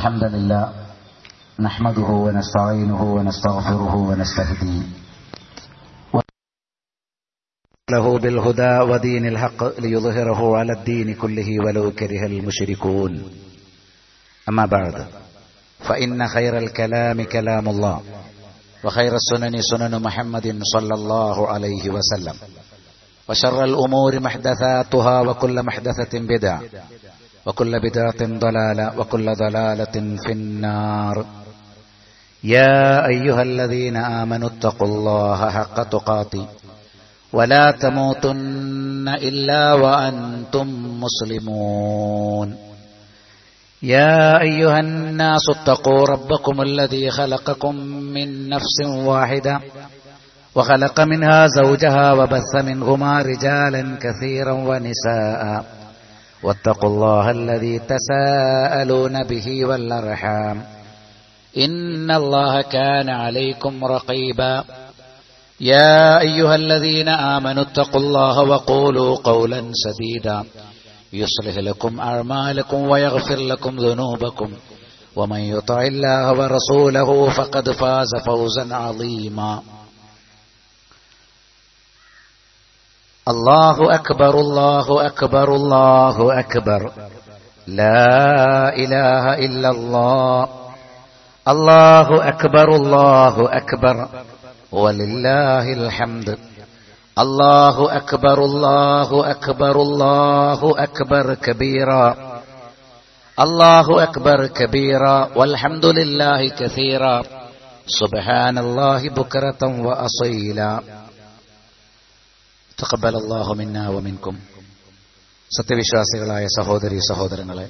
الحمد لله نحمده ونستعينه ونستغفره ونستهديه له بالهدى ودين الحق ليظهره على الدين كله ولو كره المشركون أما بعد فإن خير الكلام كلام الله وخير السنن سنن محمد صلى الله عليه وسلم وشر الأمور محدثاتها وكل محدثة بدعة وكل بدعة ضلالة وكل ضلالة في النار يا أيها الذين آمنوا اتقوا الله حق تقاته ولا تموتن إلا وأنتم مسلمون يا أيها الناس اتقوا ربكم الذي خلقكم من نفس واحدة وخلق منها زوجها وبث منهما رجالا كثيرا ونساء واتقوا الله الذي تساءلون به والأرحام إن الله كان عليكم رقيبا يا أيها الذين آمنوا اتقوا الله وقولوا قولا سديدا يصلح لكم أعمالكم ويغفر لكم ذنوبكم ومن يطع الله ورسوله فقد فاز فوزا عظيما الله أكبر الله أكبر الله أكبر لا إله إلا الله الله أكبر الله أكبر ولله الحمد الله أكبر الله أكبر الله أكبر كبيرا الله أكبر كبيرا والحمد لله كثيرا سبحان الله بكرة وأصيلا تقبل الله منا ومنكم സത്യവിശ്വാസികളായ സഹോദരി സഹോദരങ്ങളെ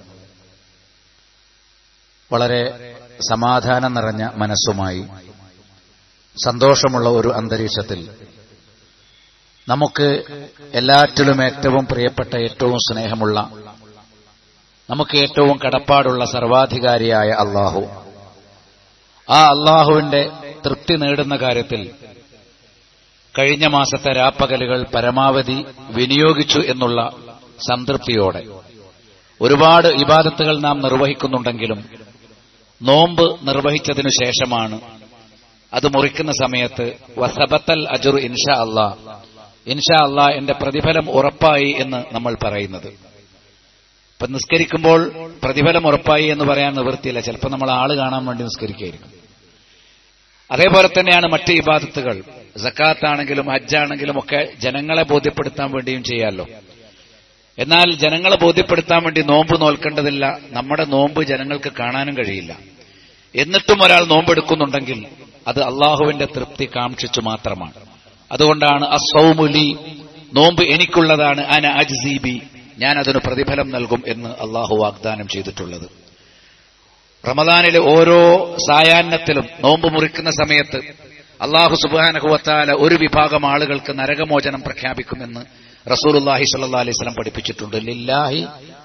വളരെ സമാധാനം നിറഞ്ഞ മനസ്സുമായി സന്തോഷമുള്ള ഒരു അന്തരീക്ഷത്തിൽ നമുക്ക് എല്ലാറ്റിലും ഏറ്റവും പ്രിയപ്പെട്ട ഏറ്റവും സ്നേഹമുള്ള നമുക്ക് ഏറ്റവും കടപ്പാടുള്ള സർവാധികാരിയായ അള്ളാഹു ആ അള്ളാഹുവിന്റെ തൃപ്തി നേടുന്ന കാര്യത്തിൽ കഴിഞ്ഞ മാസത്തെ രാപ്പകലുകൾ പരമാവധി വിനിയോഗിച്ചു എന്നുള്ള സംതൃപ്തിയോടെ ഒരുപാട് ഇബാദത്തുകൾ നാം നിർവഹിക്കുന്നുണ്ടെങ്കിലും നോമ്പ് നിർവഹിച്ചതിനു ശേഷമാണ് അത് മുറിക്കുന്ന സമയത്ത് വസബത്തൽ അജുർ ഇൻഷാ അള്ളാ ഇൻഷാ അള്ളാ എന്റെ പ്രതിഫലം ഉറപ്പായി എന്ന് നമ്മൾ പറയുന്നത് ഇപ്പൊ നിസ്കരിക്കുമ്പോൾ പ്രതിഫലം ഉറപ്പായി എന്ന് പറയാൻ നിവൃത്തിയില്ല ചിലപ്പോൾ നമ്മൾ ആള് കാണാൻ വേണ്ടി നിസ്കരിക്കുകയായിരിക്കും അതേപോലെ തന്നെയാണ് മറ്റ് ഇബാദത്തുകൾ ജക്കാത്താണെങ്കിലും ഹജ്ജാണെങ്കിലും ഒക്കെ ജനങ്ങളെ ബോധ്യപ്പെടുത്താൻ വേണ്ടിയും ചെയ്യാമല്ലോ എന്നാൽ ജനങ്ങളെ ബോധ്യപ്പെടുത്താൻ വേണ്ടി നോമ്പ് നോൽക്കേണ്ടതില്ല നമ്മുടെ നോമ്പ് ജനങ്ങൾക്ക് കാണാനും കഴിയില്ല എന്നിട്ടും ഒരാൾ നോമ്പെടുക്കുന്നുണ്ടെങ്കിൽ അത് അള്ളാഹുവിന്റെ തൃപ്തി കാക്ഷിച്ചു മാത്രമാണ് അതുകൊണ്ടാണ് അസൗമുലി നോമ്പ് എനിക്കുള്ളതാണ് അന അജ്സീബി ഞാൻ അതിന് പ്രതിഫലം നൽകും എന്ന് അള്ളാഹു വാഗ്ദാനം ചെയ്തിട്ടുള്ളത് റമദാനിലെ ഓരോ സായാഹ്നത്തിലും നോമ്പ് മുറിക്കുന്ന സമയത്ത് അള്ളാഹു സുബാനഹുവത്താല ഒരു വിഭാഗം ആളുകൾക്ക് നരകമോചനം പ്രഖ്യാപിക്കുമെന്ന് റസൂലുല്ലാഹി സല്ലാ അലൈഹി സ്വലം പഠിപ്പിച്ചിട്ടുണ്ട് ലില്ലാഹി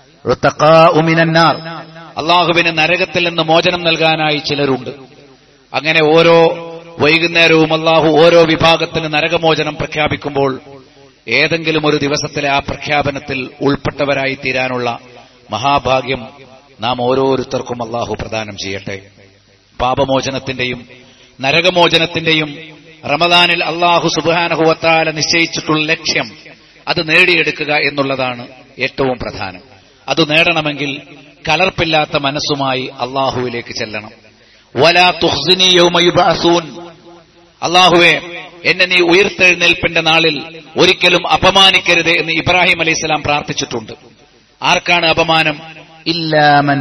അള്ളാഹുവിന് നരകത്തിൽ നിന്ന് മോചനം നൽകാനായി ചിലരുണ്ട് അങ്ങനെ ഓരോ വൈകുന്നേരവും അള്ളാഹു ഓരോ വിഭാഗത്തിന് നരകമോചനം പ്രഖ്യാപിക്കുമ്പോൾ ഏതെങ്കിലും ഒരു ദിവസത്തിലെ ആ പ്രഖ്യാപനത്തിൽ ഉൾപ്പെട്ടവരായി തീരാനുള്ള മഹാഭാഗ്യം നാം ഓരോരുത്തർക്കും അള്ളാഹു പ്രദാനം ചെയ്യട്ടെ പാപമോചനത്തിന്റെയും നരകമോചനത്തിന്റെയും റമദാനിൽ അള്ളാഹു സുബാനഹുവത്താല നിശ്ചയിച്ചിട്ടുള്ള ലക്ഷ്യം അത് നേടിയെടുക്കുക എന്നുള്ളതാണ് ഏറ്റവും പ്രധാനം അത് നേടണമെങ്കിൽ കലർപ്പില്ലാത്ത മനസ്സുമായി അള്ളാഹുവിലേക്ക് ചെല്ലണം വലാ തുഹ്സിനി യൗമയുബഅസൂൻ അള്ളാഹുവെ എന്നെ നീ ഉയർത്തെഴുന്നേൽപ്പിന്റെ നാളിൽ ഒരിക്കലും അപമാനിക്കരുത് എന്ന് ഇബ്രാഹിം അലൈഹിസ്സലാം പ്രാർത്ഥിച്ചിട്ടുണ്ട് ആർക്കാണ് അപമാനം ഇല്ലാമൻ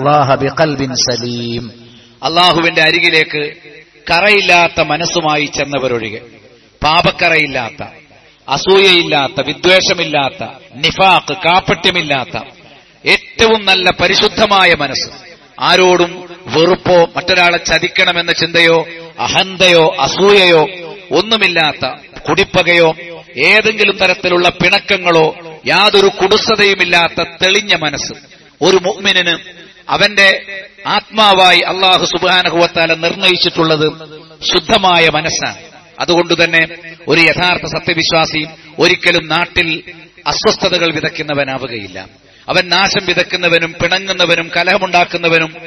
സലീം അള്ളാഹുവിന്റെ അരികിലേക്ക് കറയില്ലാത്ത മനസ്സുമായി ചെന്നവരൊഴികെ പാപക്കറയില്ലാത്ത അസൂയയില്ലാത്ത വിദ്വേഷമില്ലാത്ത നിഫാഖ് കാപ്പട്യമില്ലാത്ത ഏറ്റവും നല്ല പരിശുദ്ധമായ മനസ്സ് ആരോടും വെറുപ്പോ മറ്റൊരാളെ ചതിക്കണമെന്ന ചിന്തയോ അഹന്തയോ അസൂയയോ ഒന്നുമില്ലാത്ത കുടിപ്പകയോ ഏതെങ്കിലും തരത്തിലുള്ള പിണക്കങ്ങളോ യാതൊരു കുടുസതയുമില്ലാത്ത തെളിഞ്ഞ മനസ്സ് ഒരു മുഅ്മിനിന് അവന്റെ ആത്മാവായി അള്ളാഹു സുബാനഹുവത്താല നിർണയിച്ചിട്ടുള്ളത് ശുദ്ധമായ മനസ്സാണ് അതുകൊണ്ട് തന്നെ ഒരു യഥാർത്ഥ സത്യവിശ്വാസി ഒരിക്കലും നാട്ടിൽ അസ്വസ്ഥതകൾ വിതയ്ക്കുന്നവനാവുകയില്ല അവൻ നാശം വിതയ്ക്കുന്നവനും പിണങ്ങുന്നവനും കലഹമുണ്ടാക്കുന്നവനും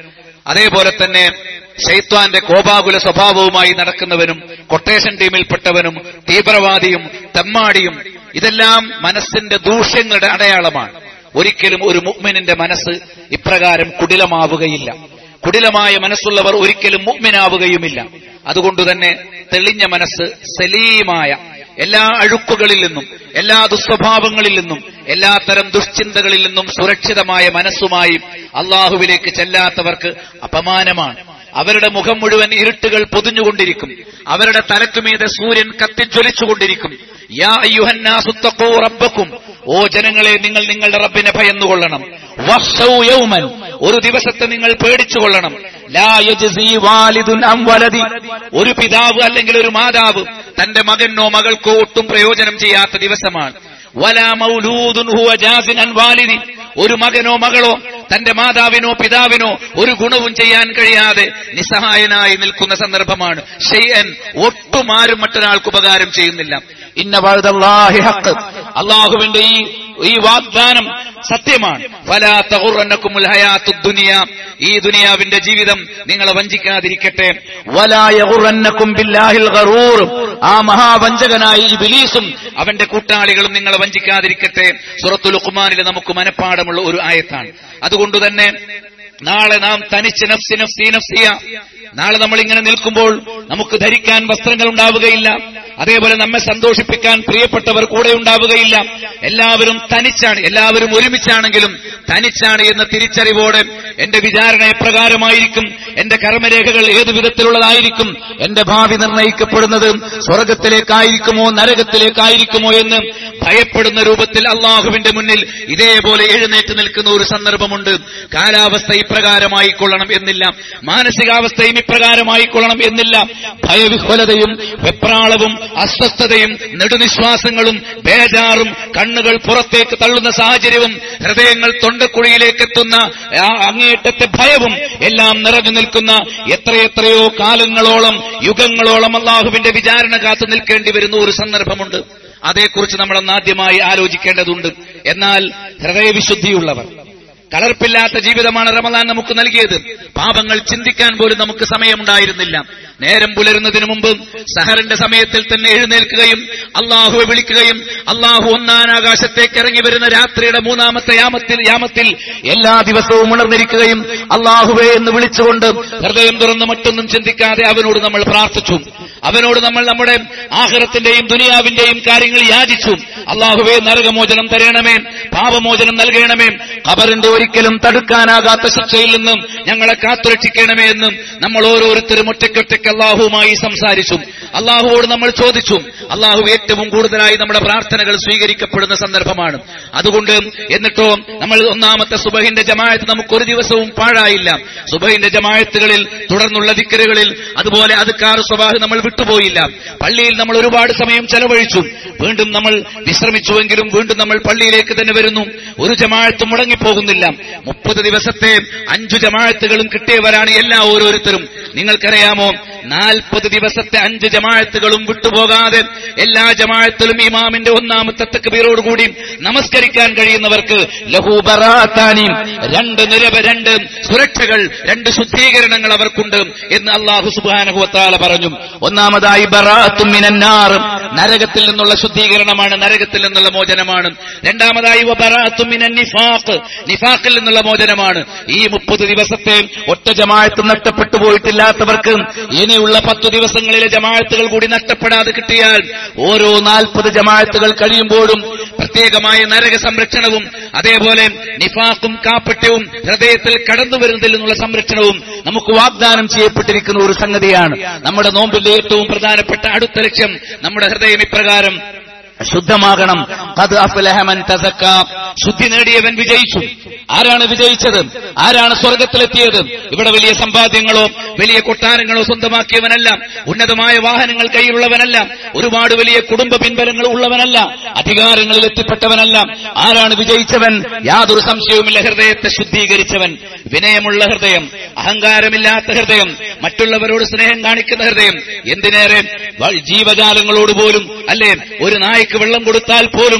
അതേപോലെ തന്നെ ശൈത്വാന്റെ കോപാകുല സ്വഭാവവുമായി നടക്കുന്നവനും കൊട്ടേഷൻ ടീമിൽപ്പെട്ടവനും തീവ്രവാദിയും തെമ്മാടിയും ഇതെല്ലാം മനസ്സിന്റെ ദൂഷ്യങ്ങളുടെ അടയാളമാണ് ഒരിക്കലും ഒരു മുഗ്മിനിന്റെ മനസ്സ് ഇപ്രകാരം കുടിലമാവുകയില്ല കുടിലമായ മനസ്സുള്ളവർ ഒരിക്കലും മുഗ്മിനാവുകയുമില്ല അതുകൊണ്ട് തന്നെ തെളിഞ്ഞ മനസ്സ് സലീമായ എല്ലാ അഴുക്കുകളിൽ നിന്നും എല്ലാ ദുസ്വഭാവങ്ങളിൽ നിന്നും എല്ലാത്തരം ദുഷ്ചിന്തകളിൽ നിന്നും സുരക്ഷിതമായ മനസ്സുമായി അള്ളാഹുവിലേക്ക് ചെല്ലാത്തവർക്ക് അപമാനമാണ് അവരുടെ മുഖം മുഴുവൻ ഇരുട്ടുകൾ പൊതിഞ്ഞുകൊണ്ടിരിക്കും അവരുടെ തലക്കുമീതെ സൂര്യൻ കത്തിജ്വലിച്ചുകൊണ്ടിരിക്കും യാ അയ്യുഹന്നാസു തഖൂ റബ്ബക്കും ഓ ജനങ്ങളെ നിങ്ങൾ നിങ്ങളുടെ റബ്ബിനെ ഭയന്നുകൊള്ളണം വഖ്ശൗ യൗമൻ ഒരു ദിവസത്തെ നിങ്ങൾ പേടിച്ചുകൊള്ളണം ലാ യജ്സി വാലിദുൻ അം വലദി ഒരു പിതാവ് അല്ലെങ്കിൽ ഒരു മാതാവ് തന്റെ മകനോ മകൾക്കോ ഒട്ടും പ്രയോജനം ചെയ്യാത്ത ദിവസമാണ് വലാ മൗലൂദുൻ ഹുവ ജാസിൻ അൻ വാലിദി ഒരു മകനോ മകളോ തന്റെ മാതാവിനോ പിതാവിനോ ഒരു ഗുണവും ചെയ്യാൻ കഴിയാതെ നിസ്സഹായനായി നിൽക്കുന്ന സന്ദർഭമാണ് ഷെയ്യൻ ഒട്ടും ആരും മറ്റൊരാൾക്ക് ഉപകാരം ചെയ്യുന്നില്ല ഇന്ന വഅദല്ലാഹി ഹഖ് അള്ളാഹുവിന്റെ ഈ ഈ വാഗ്ദാനം സത്യമാണ് ഫലാ തഗുറന്നക്കുമുൽ ഹയാത്തുദ് ദുനിയ ഈ ദുനിയാവിന്റെ ജീവിതം നിങ്ങളെ വഞ്ചിക്കാതിരിക്കട്ടെ വലാ യഗുറന്നക്കും ബില്ലാഹിൽ ഗറൂർ ആ മഹാവഞ്ചകനായ ഇബ്ലീസും അവന്റെ കൂട്ടാളികളും നിങ്ങളെ വഞ്ചിക്കാതിരിക്കട്ടെ സൂറത്തുൽ ലുഖ്മാനിൽ നമുക്ക് മനഃപ്പാടമുള്ള ഒരു ആയത്താണ് അതുകൊണ്ട് തന്നെ നാളെ നാം തനിച്ച് നഫ്സി നഫ്സി നഫ്സിയ നാളെ നമ്മൾ ഇങ്ങനെ നിൽക്കുമ്പോൾ നമുക്ക് ധരിക്കാൻ വസ്ത്രങ്ങൾ ഉണ്ടാവുകയില്ല അതേപോലെ നമ്മെ സന്തോഷിപ്പിക്കാൻ പ്രിയപ്പെട്ടവർ കൂടെ ഉണ്ടാവുകയില്ല എല്ലാവരും തനിച്ചാണ് എല്ലാവരും ഒരുമിച്ചാണെങ്കിലും തനിച്ചാണ് എന്ന തിരിച്ചറിവോടെ എന്റെ വിചാരണ എപ്രകാരമായിരിക്കും എന്റെ കർമ്മരേഖകൾ ഏതു വിധത്തിലുള്ളതായിരിക്കും എന്റെ ഭാവി നിർണയിക്കപ്പെടുന്നത് സ്വർഗത്തിലേക്കായിരിക്കുമോ നരകത്തിലേക്കായിരിക്കുമോ എന്ന് ഭയപ്പെടുന്ന രൂപത്തിൽ അള്ളാഹുവിന്റെ മുന്നിൽ ഇതേപോലെ എഴുന്നേറ്റ് നിൽക്കുന്ന ഒരു സന്ദർഭമുണ്ട് കാലാവസ്ഥ ഇപ്രകാരമായിക്കൊള്ളണം എന്നില്ല മാനസികാവസ്ഥയും ഇപ്രകാരമായിക്കൊള്ളണം എന്നില്ല ഭയവിഹ്വലതയും വെപ്രാളവും അസ്വസ്ഥതയും നെടുനിശ്വാസങ്ങളും ബേജാറും കണ്ണുകൾ പുറത്തേക്ക് തള്ളുന്ന സാഹചര്യവും ഹൃദയങ്ങൾ തൊണ്ടക്കുഴിയിലേക്ക് എത്തുന്ന ആ അങ്ങേയറ്റത്തെ ഭയവും എല്ലാം നിറഞ്ഞു നിൽക്കുന്ന എത്രയെത്രയോ കാലങ്ങളോളം യുഗങ്ങളോളം അള്ളാഹുവിന്റെ വിചാരണ കാത്തു നിൽക്കേണ്ടി വരുന്ന ഒരു സന്ദർഭമുണ്ട് അതേക്കുറിച്ച് നമ്മൾ അന്നാദ്യമായി ആലോചിക്കേണ്ടതുണ്ട് എന്നാൽ ഹൃദയവിശുദ്ധിയുള്ളവർ കലർപ്പില്ലാത്ത ജീവിതമാണ് റമദാൻ നമുക്ക് നൽകിയത് പാപങ്ങൾ ചിന്തിക്കാൻ പോലും നമുക്ക് സമയമുണ്ടായിരുന്നില്ല നേരം പുലരുന്നതിന് മുമ്പ് സഹറിന്റെ സമയത്തിൽ തന്നെ എഴുന്നേൽക്കുകയും അള്ളാഹുവെ വിളിക്കുകയും അള്ളാഹു ഒന്നാം ആകാശത്തേക്ക് ഇറങ്ങി വരുന്ന രാത്രിയുടെ മൂന്നാമത്തെ യാമത്തിൽ യാമത്തിൽ എല്ലാ ദിവസവും ഉണർന്നിരിക്കുകയും അള്ളാഹുവെ എന്ന് വിളിച്ചുകൊണ്ട് ഹൃദയം തുറന്ന് മറ്റൊന്നും ചിന്തിക്കാതെ അവനോട് നമ്മൾ പ്രാർത്ഥിച്ചു അവനോട് നമ്മൾ നമ്മുടെ ആഹ്റത്തിന്റെയും ദുനിയാവിന്റെയും കാര്യങ്ങൾ യാചിച്ചു അള്ളാഹുവെ നരകമോചനം തരണമേ പാപമോചനം നൽകണമേ ഖബറിന്റെ ഒരിക്കലും തടുക്കാനാകാത്ത ശിക്ഷയിൽ നിന്നും ഞങ്ങളെ കാത്തുരക്ഷിക്കണമേ എന്നും നമ്മൾ ഓരോരുത്തരും ഒറ്റയ്ക്കൊറ്റയ്ക്ക് അള്ളാഹുവുമായി സംസാരിച്ചു അള്ളാഹുവോട് നമ്മൾ ചോദിച്ചു അള്ളാഹു ഏറ്റവും കൂടുതലായി നമ്മുടെ പ്രാർത്ഥനകൾ സ്വീകരിക്കപ്പെടുന്ന സന്ദർഭമാണ് അതുകൊണ്ട് എന്നിട്ടോ നമ്മൾ ഒന്നാമത്തെ സുബഹിന്റെ ജമായത്ത് നമുക്ക് ഒരു ദിവസവും പാഴായില്ല സുബഹിന്റെ ജമായത്തുകളിൽ തുടർന്നുള്ള ദിക്കറുകളിൽ അതുപോലെ അതുക്കാർ സ്വഭാവം നമ്മൾ വിട്ടുപോയില്ല പള്ളിയിൽ നമ്മൾ ഒരുപാട് സമയം ചെലവഴിച്ചു വീണ്ടും നമ്മൾ വിശ്രമിച്ചുവെങ്കിലും വീണ്ടും നമ്മൾ പള്ളിയിലേക്ക് തന്നെ വരുന്നു ഒരു ജമാഴത്തും മുടങ്ങിപ്പോകുന്നില്ല മുപ്പത് ദിവസത്തെ അഞ്ചു ജമാഴത്തുകളും കിട്ടിയവരാണ് എല്ലാ ഓരോരുത്തരും നിങ്ങൾക്കറിയാമോ നാൽപ്പത് ദിവസത്തെ അഞ്ച് ജമാഴത്തുകളും വിട്ടുപോകാതെ എല്ലാ ജമാഴത്തിലും ഇമാമിന്റെ ഒന്നാമത്തെ തക്ബീറോടുകൂടി നമസ്കരിക്കാൻ കഴിയുന്നവർക്ക് ലഹൂബറാത്താനിയും രണ്ട് നിരവ രണ്ട് സുരക്ഷകൾ രണ്ട് ശുദ്ധീകരണങ്ങൾ അവർക്കുണ്ട് എന്ന് അള്ളാഹു സുബാനുഭവത്താല പറഞ്ഞു ഒന്നാമതായി ബറാത്തും മിനന്നാർ നരകത്തിൽ നിന്നുള്ള ശുദ്ധീകരണമാണ് നരകത്തിൽ നിന്നുള്ള മോചനമാണ് രണ്ടാമതായി ബറാത്തും മിനൻ നിഫാഖ് നിഫാഖിൽ നിന്നുള്ള മോചനമാണ് ഈ മുപ്പത് ദിവസത്തെ ഒറ്റ ജമാഴത്തും നഷ്ടപ്പെട്ടു പോയിട്ടില്ലാത്തവർക്ക് ഇനിയുള്ള പത്തു ദിവസങ്ങളിലെ ജമാഴത്തുകൾ കൂടി നഷ്ടപ്പെടാതെ കിട്ടിയാൽ ഓരോ നാൽപ്പത് ജമാഴത്തുകൾ കഴിയുമ്പോഴും പ്രത്യേകമായ നരക സംരക്ഷണവും അതേപോലെ നിഫാഖും കാപ്പറ്റ്യവും ഹൃദയത്തിൽ കടന്നു വരുന്നതിൽ നിന്നുള്ള സംരക്ഷണവും നമുക്ക് വാഗ്ദാനം ചെയ്യപ്പെട്ടിരിക്കുന്ന ഒരു സംഗതിയാണ് നമ്മുടെ നോമ്പിന്റെ ഏറ്റവും പ്രധാനപ്പെട്ട അടുത്ത ലക്ഷ്യം നമ്മുടെ ഹൃദയം ഇപ്രകാരം ശുദ്ധമാകണം അത് അഫലഹമൻ തസക്ക ശുദ്ധി നേടിയവൻ വിജയിച്ചു ആരാണ് വിജയിച്ചത് ആരാണ് സ്വർഗത്തിലെത്തിയത് ഇവിടെ വലിയ സമ്പാദ്യങ്ങളോ വലിയ കൊട്ടാരങ്ങളോ സ്വന്തമാക്കിയവനല്ല ഉന്നതമായ വാഹനങ്ങൾ കയ്യിലുള്ളവനല്ല ഒരുപാട് വലിയ കുടുംബ പിൻബലങ്ങൾ ഉള്ളവനല്ല അധികാരങ്ങളിൽ എത്തിപ്പെട്ടവനല്ല ആരാണ് വിജയിച്ചവൻ യാതൊരു സംശയവുമില്ല ഹൃദയത്തെ ശുദ്ധീകരിച്ചവൻ വിനയമുള്ള ഹൃദയം അഹങ്കാരമില്ലാത്ത ഹൃദയം മറ്റുള്ളവരോട് സ്നേഹം കാണിക്കുന്ന ഹൃദയം എന്തിനേറെ വ- ജീവജാലങ്ങളോട് പോലും അല്ലേ ഒരു നായ്ക്ക് വെള്ളം കൊടുത്താൽ പോലും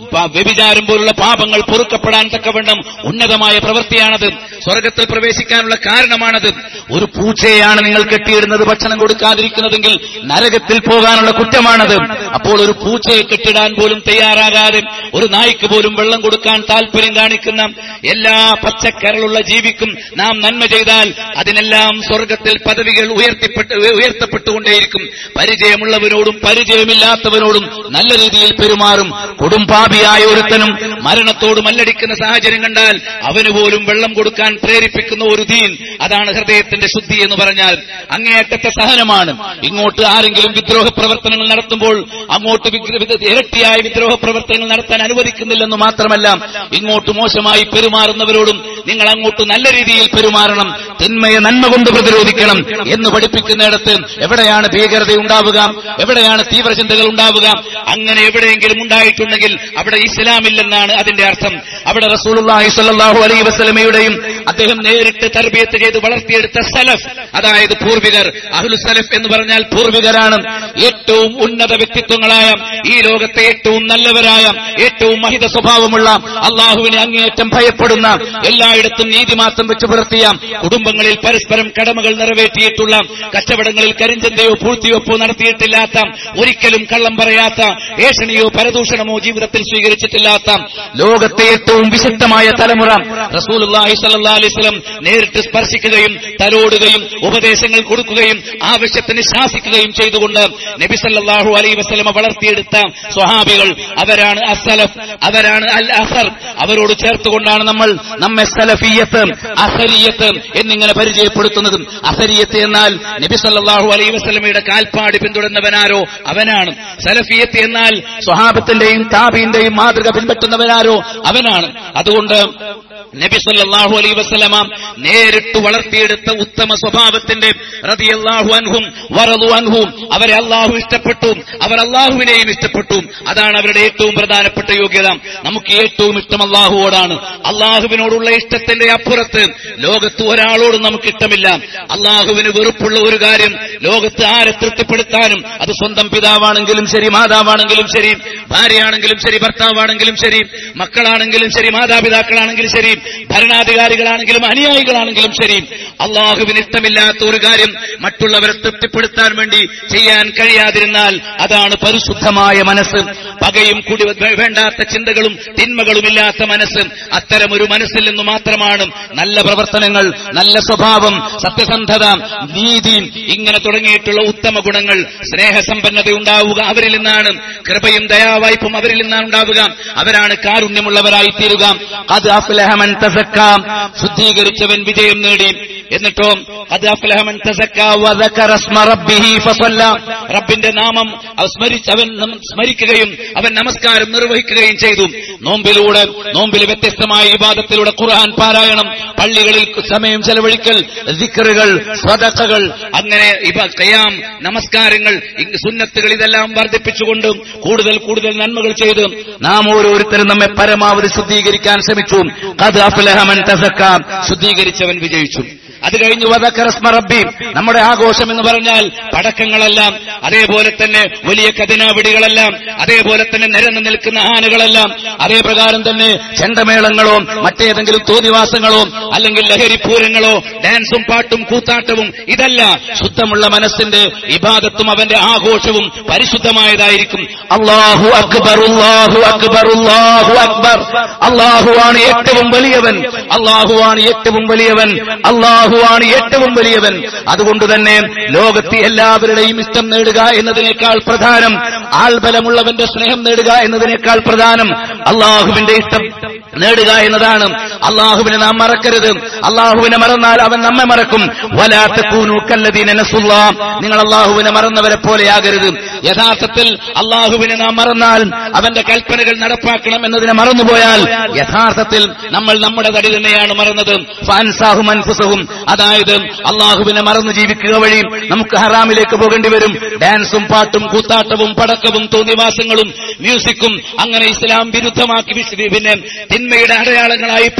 പ- വ്യഭിചാരം പോലുള്ള പാപങ്ങൾ പൊറുക്കപ്പെടാൻ തക്കവണ്ണം ഉന്നതമായ പ്രവൃത്തിയാണത് സ്വർഗത്തിൽ പ്രവേശിക്കാനുള്ള കാരണമാണത് ഒരു പൂച്ചയെയാണ് നിങ്ങൾ കെട്ടിയിടുന്നത് ഭക്ഷണം കൊടുക്കാതിരിക്കുന്നതെങ്കിൽ നരകത്തിൽ പോകാനുള്ള കുറ്റമാണത് അപ്പോൾ ഒരു പൂച്ചയെ കെട്ടിടാൻ പോലും തയ്യാറാകാതെ ഒരു നായ്ക്ക് പോലും വെള്ളം കൊടുക്കാൻ താല്പര്യം കാണിക്കുന്ന എല്ലാ പച്ചക്കരളുള്ള ജീവിക്കും നാം നന്മ ചെയ്താൽ അതിനെല്ലാം സ്വർഗത്തിൽ പദവികൾ ഉയർത്തിപ്പെട്ട് ഉയർത്തപ്പെട്ടുകൊണ്ടേയിരിക്കും പരിചയമുള്ളവരോടും പരിചയമില്ലാത്തവരോടും നല്ല രീതിയിൽ പെരുമാറും കൊടുംപാപിയായ ഒരുത്തനും മരണത്തോട് മല്ലടിക്കുന്ന സാഹചര്യം കണ്ടാൽ അവന് പോലും വെള്ളം കൊടുക്കാൻ പ്രേരിപ്പിക്കുന്ന ഒരു ദീൻ അതാണ് ഹൃദയത്തിന്റെ ശുദ്ധി എന്ന് പറഞ്ഞാൽ അങ്ങേയറ്റത്തെ സഹനമാണ് ഇങ്ങോട്ട് ആരെങ്കിലും വിദ്രോഹ പ്രവർത്തനങ്ങൾ നടത്തുമ്പോൾ അങ്ങോട്ട് വിഗ്ര- വിദ- ഇരട്ടിയായ വിദ്രോഹ പ്രവർത്തനങ്ങൾ നടത്താൻ അനുവദിക്കുന്നില്ലെന്ന് മാത്രമല്ല ഇങ്ങോട്ട് മോശമായി പെരുമാറുന്നവരോടും നിങ്ങൾ അങ്ങോട്ട് നല്ല രീതിയിൽ പെരുമാറണം തിന്മയെ നന്മ കൊണ്ട് പ്രതിരോധിക്കണം എന്ന് പഠിപ്പിക്കുന്നിടത്ത് എവിടെയാണ് ഭീകരത ഉണ്ടാവുക എവിടെയാണ് തീവ്രചിന്തകൾ ഉണ്ടാവുക അങ്ങനെ എവിടെയെങ്കിലും ഉണ്ടായിട്ടുണ്ടെങ്കിൽ അവിടെ ഇസ്ലാമില്ലെന്നാണ് അതിന്റെ അർത്ഥം അവിടെ റസൂലുള്ളാഹി സ്വല്ലല്ലാഹു അലൈഹി വസല്ലമയുടെയും അദ്ദേഹം നേരിട്ട് തർബിയത്ത് ചെയ്ത് വളർത്തിയെടുത്ത സലഫ് അതായത് പൂർവികർ അഹ്ലു സലഫ് എന്ന് പറഞ്ഞാൽ പൂർവികരാണ് ഏറ്റവും ഉന്നത വ്യക്തിത്വങ്ങളായ ഈ ലോകത്തെ ഏറ്റവും നല്ലവരായ ഏറ്റവും മഹിത സ്വഭാവമുള്ള അള്ളാഹുവിനെ അങ്ങേയറ്റം ഭയപ്പെടുന്ന എല്ലായിടത്തും നീതിമാത്രം വെച്ച് പുലർത്തിയ കുടുംബങ്ങളിൽ പരസ്പരം കടമകൾ നിറവേറ്റിയിട്ടുള്ള കച്ചവടങ്ങളിൽ കരിഞ്ചന്തയോ പൂഴ്ത്തിവെപ്പോ നടത്തിയിട്ടില്ലാത്ത ഒരിക്കലും കള്ളം പറയാത്ത ഏഷണിയോ പരദൂഷണമോ ജീവിതത്തിൽ സ്വീകരിച്ചിട്ടില്ലാത്ത ലോകത്തെ ഏറ്റവും വിശുദ്ധമായ തലമുറ റസൂലുള്ളാഹി സ്വല്ലല്ലാഹി അലൈഹി വസല്ലം നേരിട്ട് സ്പർശിക്കുകയും തലോടുകയും ഉപദേശങ്ങൾ കൊടുക്കുകയും ആവശ്യത്തിന് ശാസിക്കുകയും ചെയ്തുകൊണ്ട് നബി സല്ലല്ലാഹു അലൈഹി വസല്ലമ വളർത്തിയെടുത്ത സ്വഹാബികൾ അവരാണ് അസലഫ് അവരാണ് അൽ അസർ അവരോട് ചേർത്തുകൊണ്ടാണ് നമ്മൾ നമ്മെ സലഫിയത്ത് അസരിയത്ത് എന്നിങ്ങനെ പരിചയപ്പെടുത്തുന്നതും അസരിയത്ത് എന്നാൽ നബി സല്ലല്ലാഹു അലൈഹി വസല്ലമയുടെ കാൽപ്പാട് പിന്തുടർന്നവനാരോ അവനാണ് സലഫിയത്ത് എന്നാൽ സ്വഹാബത്തിന്റെയും താബിന്റെയും മാതൃക പിൻപറ്റുന്നവനാരോ അവനാണ് അതുകൊണ്ട് നബി സല്ലല്ലാഹു അലൈഹി വസല്ലമ നേരിട്ട് വളർത്തിയെടുത്ത ഉത്തമ സ്വഭാവത്തിന്റെ റളിയല്ലാഹു അൻഹും വറളു അൻഹും അവരെ അള്ളാഹു ഇഷ്ടപ്പെട്ടു അവർ അള്ളാഹുവിനെയും ഇഷ്ടപ്പെട്ടു അതാണ് അവരുടെ ഏറ്റവും പ്രധാനപ്പെട്ട യോഗ്യത നമുക്ക് ഏറ്റവും ഇഷ്ടം അള്ളാഹുവോടാണ് അള്ളാഹുവിനോടുള്ള ഇഷ്ടത്തിന്റെ അപ്പുറത്ത് ലോകത്ത് ഒരാളോടും നമുക്ക് ഇഷ്ടമില്ല അള്ളാഹുവിന് വെറുപ്പുള്ള ഒരു കാര്യം ലോകത്ത് ആരെ തൃപ്തിപ്പെടുത്താനും അത് സ്വന്തം പിതാവാണെങ്കിലും ശരി മാതാവാണെങ്കിലും ശരി ഭാര്യയാണെങ്കിലും ശരി ഭർത്താവാണെങ്കിലും ശരി മക്കളാണെങ്കിലും ശരി മാതാപിതാക്കളാണെങ്കിലും ശരി ഭരണാധികാരികളാണെങ്കിലും അനുയായികളാണെങ്കിലും ശരി അള്ളാഹുവിന് ഇഷ്ടമില്ലാത്ത ഒരു കാര്യം മറ്റുള്ളവരെ തൃപ്തിപ്പെടുത്താൻ വേണ്ടി ചെയ്യാൻ കഴിയാതിരുന്നാൽ അതാണ് പരിശുദ്ധമായ മനസ്സ് പകയും കുടി വേണ്ടാത്ത ചിന്തകളും തിന്മകളുമില്ലാത്ത മനസ്സ് അത്തരമൊരു മനസ്സിൽ നിന്ന് മാത്രമാണ് നല്ല പ്രവർത്തനങ്ങൾ നല്ല സ്വഭാവം സത്യസന്ധത നീതി ഇങ്ങനെ തുടങ്ങിയിട്ടുള്ള ഉത്തമ ഗുണങ്ങൾ സ്നേഹസമ്പന്നത ഉണ്ടാവുക അവരിൽ നിന്നാണ് കൃപയും ദയാവായ്പും അവരിൽ നിന്നാണ് ഉണ്ടാവുക അവരാണ് കാരുണ്യമുള്ളവരായി തീരുക അത് അഫ്ലഹമൻ തസക്കാം ശുദ്ധീകരിച്ചവൻ വിജയം നേടി എന്നിട്ടോ അത് അഫ്ലഹമൻ തസക്ക വദക്കറ സ്മ റബ്ബിഹി ഫസല്ല റബ്ബിന്റെ നാമം അവൻ സ്മരിച്ച് അവൻ നം- സ്മരിക്കുകയും അവൻ നമസ്കാരം നിർവഹിക്കുകയും ചെയ്തു നോമ്പിലൂടെ നോമ്പിൽ വ്യത്യസ്തമായ വിവാദത്തിലൂടെ ഖുർആൻ പാരായണം പള്ളികളിൽ സമയം ചെലവഴിക്കൽ ദിക്റുകൾ സ്വതക്കകൾ അങ്ങനെ ഇവ കയാം നമസ്കാരങ്ങൾ ഇങ് സുന്നത്തുകൾ ഇതെല്ലാം വർദ്ധിപ്പിച്ചുകൊണ്ടും കൂടുതൽ കൂടുതൽ നന്മകൾ ചെയ്ത് നാം ഓരോരുത്തരും നമ്മെ പരമാവധി ശുദ്ധീകരിക്കാൻ ശ്രമിച്ചു ഖദ് അഫ്ലഹ മൻ തസക്ക ശുദ്ധീകരിച്ചവൻ വിജയിച്ചു അത് കഴിഞ്ഞ് വദക്കറസ്മ റബ്ബി നമ്മുടെ ആഘോഷം എന്ന് പറഞ്ഞാൽ പടക്കങ്ങളെല്ലാം അതേപോലെ തന്നെ വലിയ കതിനാവിടികളെല്ലാം അതേപോലെ തന്നെ നിരന്നു നിൽക്കുന്ന ആനകളെല്ലാം അതേ പ്രകാരം തന്നെ ചെണ്ടമേളങ്ങളോ മറ്റേതെങ്കിലും തോന്നിവാസങ്ങളോ അല്ലെങ്കിൽ ലഹരിപൂരങ്ങളോ ഡാൻസും പാട്ടും കൂത്താട്ടവും ഇതല്ല ശുദ്ധമുള്ള മനസ്സിന്റെ ഇബാദത്തും അവന്റെ ആഘോഷവും പരിശുദ്ധമായതായിരിക്കും അള്ളാഹു അക്ബർ അള്ളാഹു അക്ബർ അള്ളാഹു അക്ബർ അള്ളാഹുവാണ് ഏറ്റവും വലിയവൻ അള്ളാഹുവാണ് ഏറ്റവും വലിയവൻ അള്ളാഹുവാണ് ഏറ്റവും വലിയവൻ അതുകൊണ്ട് തന്നെ ലോകത്തെ എല്ലാവരുടെയും ഇഷ്ടം നേടുക എന്നതിനേക്കാൾ പ്രധാനം ആൾബലമുള്ളവന്റെ സ്നേഹം നേടുക എന്നതിനേക്കാൾ പ്രധാനം അള്ളാഹുവിന്റെ ഇഷ്ടം നേടുക എന്നതാണ് അള്ളാഹുവിനെ നാം മറക്കരുത് അള്ളാഹുവിനെ മറന്നാൽ അവൻ നമ്മെ മറക്കും വലാത്തക്കൂനു കല്ലദീന നസുല്ലാ നിങ്ങൾ അള്ളാഹുവിനെ മറന്നവരെ പോലെയാകരുത് യഥാർത്ഥത്തിൽ അള്ളാഹുവിനെ നാം മറന്നാൽ അവന്റെ കൽപ്പനകൾ നടപ്പാക്കണം എന്നതിനെ മറന്നുപോയാൽ യഥാർത്ഥത്തിൽ നമ്മൾ നമ്മുടെ തടി തന്നെയാണ് മറന്നത് ഫാൻസാഹും അൻഫുസഹും അതായത് അള്ളാഹുവിനെ മറന്നു ജീവിക്കുക വഴി നമുക്ക് ഹറാമിലേക്ക് പോകേണ്ടി വരും ഡാൻസും പാട്ടും കൂത്താട്ടവും പടക്കവും തോന്നിവാസങ്ങളും മ്യൂസിക്കും അങ്ങനെ ഇസ്ലാം വിരുദ്ധമാക്കി വിശ്- പിന്നെ തിന്മയുടെ അടയാളങ്ങളായി പഠി